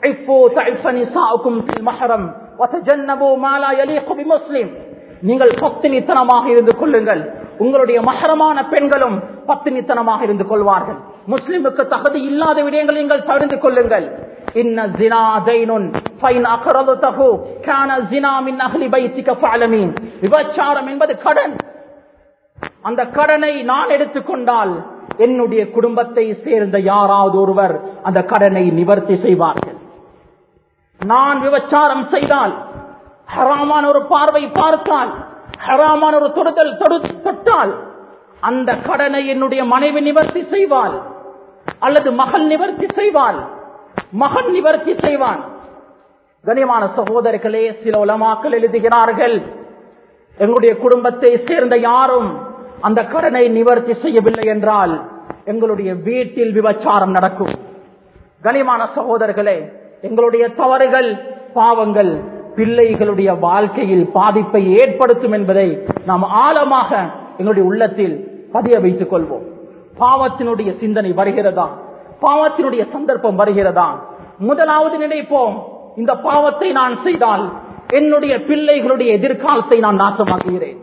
நீங்கள் பத்தினித்தனமாக இருந்து கொள்ளுங்கள் உங்களுடைய மகரமான பெண்களும் பத்தினித்தனமாக இருந்து கொள்வார்கள் முஸ்லிமுக்கு தகுதி இல்லாத விடயங்கள் நீங்கள் தவிர்த்து கொள்ளுங்கள் இன்ன ஜினா ஜைனுன் ஃபைன் அக்ரதுதஹு கான ஜினா மின் அஹ்லி பைத்திக ஃபஅலமீன் விபச்சாரம் என்பது கடன் அந்த கடனை நான் எடுத்துக்கொண்டால் என்னுடைய குடும்பத்தை சேர்ந்த யாராவது ஒருவர் அந்த கடனை நிவர்த்தி செய்வார்கள் நான் விபச்சாரம் செய்தால் ஹராமான ஒரு பார்வை பார்த்தால் ஹராமான ஒரு தொடுதல் தொட்டால் அந்த கடனை என்னுடைய மனைவி நிவர்த்தி செய்வாள் அல்லது மகள் நிவர்த்தி செய்வாள் மகன் நிவர்த்தி செய்வான் கனிமான சகோதரர்களே சில உலமாக்கள் எழுதுகிறார்கள் எங்களுடைய குடும்பத்தை சேர்ந்த யாரும் அந்த கடனை நிவர்த்தி செய்யவில்லை என்றால் எங்களுடைய வீட்டில் விபச்சாரம் நடக்கும் கனிமான சகோதரர்களே எங்களுடைய தவறுகள் பாவங்கள் பிள்ளைகளுடைய வாழ்க்கையில் பாதிப்பை ஏற்படுத்தும் என்பதை நாம் ஆழமாக எங்களுடைய உள்ளத்தில் பதிய வைத்துக் கொள்வோம் பாவத்தினுடைய சிந்தனை வருகிறதா பாவத்தினுடைய சந்தர்ப்பம் வருகிறதா முதலாவது நினைப்போம் இந்த பாவத்தை நான் செய்தால் என்னுடைய பிள்ளைகளுடைய எதிர்காலத்தை நான் நாசமாக்குகிறேன்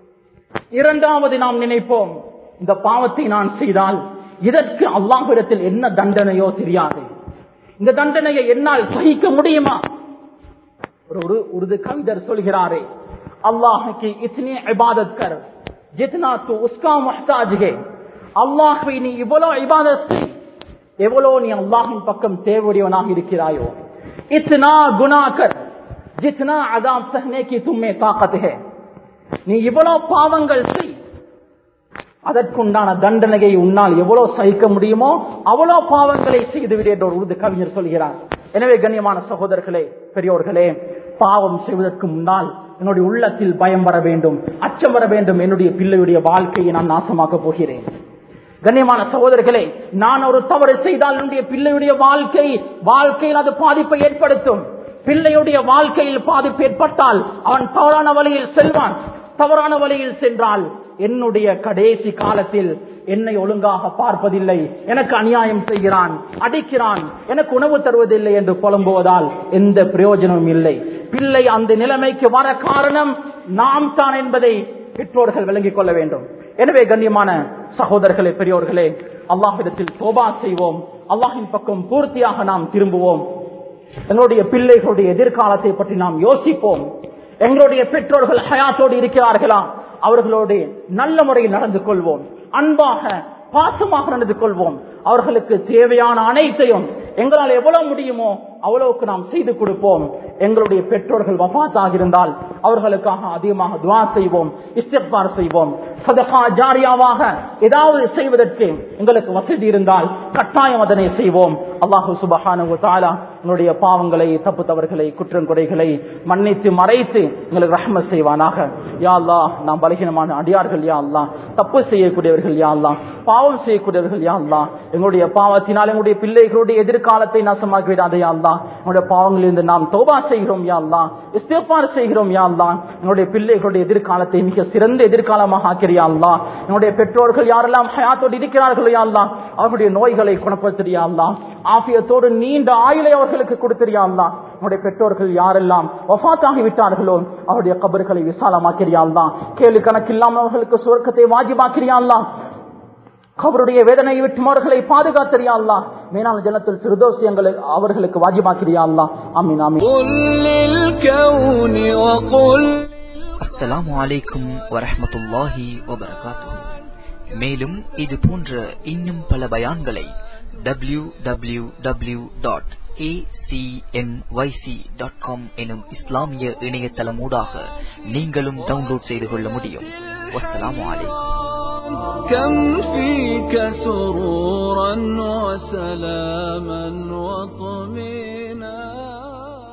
இரண்டாவது நாம் நினைப்போம் இந்த பாவத்தை நான் செய்தால் இதற்கு அல்லாஹிடத்தில் என்ன தண்டனையோ தெரியாது இந்த தண்டனையை என்னால் சகிக்க முடியுமா ஒரு ஒரு உருது கவிஞர் சொல்கிறாரே அல்லாஹுக்கு இத்தனை இபாதத் கர் ஜித்னா தூ உஸ்கா முஹ்தாஜ் ஹே அல்லாஹ்வை நீ இவ்வளவு இபாதத் செய் எவ்வளவு நீ அல்லாஹின் பக்கம் தேவையுடையவனாக இருக்கிறாயோ இத்தனா குனா கர் ஜித்னா அதாப் சஹ்னே கி தும்மே தாக்கத் ஹே நீ இவ்வளவு பாவங்கள் செய் அதற்குண்டான தண்டனையை உன்னால் எவ்வளவு சகிக்க முடியுமோ அவ்வளவு பாவங்களை செய்துவிடு என்று ஒரு உருது கவிஞர் சொல்கிறார் எனவே கண்ணியமான சகோதரர்களே பெரியோர்களே பாவம் செய்வதற்கு முன்னால் என்னுடைய உள்ளத்தில் பயம் வர வேண்டும் அச்சம் வர வேண்டும் என்னுடைய பிள்ளையுடைய வாழ்க்கையை நான் நாசமாக்க போகிறேன் கண்ணியமான சகோதரர்களே நான் ஒரு தவறு செய்தால் என்னுடைய பிள்ளையுடைய வாழ்க்கை வாழ்க்கையில் அது பாதிப்பை ஏற்படுத்தும் பிள்ளையுடைய வாழ்க்கையில் பாதிப்பு ஏற்பட்டால் அவன் தவறான வழியில் செல்வான் தவறான வழியில் சென்றால் என்னுடைய கடைசி காலத்தில் என்னை ஒழுங்காக பார்ப்பதில்லை எனக்கு அநியாயம் செய்கிறான் அடிக்கிறான் எனக்கு உணவு தருவதில்லை என்று புலம்புவதால் எந்த பிரயோஜனமும் இல்லை பிள்ளை அந்த நிலைமைக்கு வர காரணம் நாம் தான் என்பதை பெற்றோர்கள் விளங்கிக் கொள்ள வேண்டும் எனவே கண்ணியமான சகோதரர்களே பெரியோர்களே அல்லாஹிடத்தில் தோபா செய்வோம் அல்லாஹின் பக்கம் பூர்த்தியாக நாம் திரும்புவோம் எங்களுடைய பிள்ளைகளுடைய எதிர்காலத்தை பற்றி நாம் யோசிப்போம் எங்களுடைய பெற்றோர்கள் ஹயாத்தோடு இருக்கிறார்களா அவர்களோடு நல்ல முறையில் நடந்து கொள்வோம் அன்பாக பாசமாக நடந்து கொள்வோம் அவர்களுக்கு தேவையான அனைத்தையும் எங்களால் எவ்வளவு முடியுமோ அவ்வளவுக்கு நாம் செய்து கொடுப்போம் எங்களுடைய பெற்றோர்கள் வபாத்தாக இருந்தால் அவர்களுக்காக அதிகமாக துவா செய்வோம் இஸ்திஃபார் செய்வோம் சதகா ஜாரியாவாக ஏதாவது செய்வதற்கு எங்களுக்கு வசதி இருந்தால் கட்டாயம் அதனை செய்வோம் அல்லாஹு சுபஹானு தாலா எங்களுடைய பாவங்களை தப்பு தவறுகளை குற்றம் குறைகளை மன்னித்து மறைத்து எங்களுக்கு ரஹ்ம செய்வானாக யா அல்லா நாம் பலகீனமான அடியார்கள் யா அல்லா தப்பு செய்யக்கூடியவர்கள் யா அல்லா பாவம் செய்யக்கூடியவர்கள் யா அல்லா எங்களுடைய பாவத்தினால் எங்களுடைய பிள்ளைகளுடைய எதிர்காலத்தை நாசமாக்கி விடாதே யா அல்லா எங்களுடைய பாவங்களிலிருந்து நாம் தோபா செய்கிறோம் யா அல்லா இஸ்திஃபார் செய்கிறோம் யா அல்லா எங்களுடைய பிள்ளைகளுடைய எதிர்காலத்தை மிக சிறந்த எதிர்காலமாக ஆக்கிறியா அல்லா எங்களுடைய பெற்றோர்கள் யாரெல்லாம் ஹயாத்தோடு இருக்கிறார்களோ யா அல்லா அவர்களுடைய நோய்களை குணப்படுத்தியா அல்லா ஆபியத்தோடு நீண்ட ஆயுளை அவர்களுக்கு கொடுத்தியா அல்லா நம்முடைய பெற்றோர்கள் யாரெல்லாம் வஃத்தாகி விட்டார்களோ அவருடைய கபர்களை விசாலமாக்கிறியா அல்லா கேள்வி கணக்கில்லாமல் அவர்களுக்கு சுவர்க்கத்தை வாஜிபாக்கிறியா அல்லா அவருடைய வேதனையை விட்டு அவர்களை பாதுகாத்தறியா அல்லா மேலான ஜனத்தில் சிறுதோசி எங்களுக்கு அவர்களுக்கு வாஜிபாக்கிறியா அல்லா அமீன் அமீன் قل للكون وقل அஸ்ஸலாமு அலைக்கும் வரஹ்மத்துல்லாஹி வபரகாத்துஹு மேலும் இது போன்ற இன்னும் பல பயான்களை W W W dot dot com எனும் இஸ்லாமிய இணையதளமூடாக நீங்களும் டவுன்லோட் செய்து கொள்ள முடியும் வஸ்ஸலாமு அலைக்கும் كم فيك سرورا وسلاما وطمئنا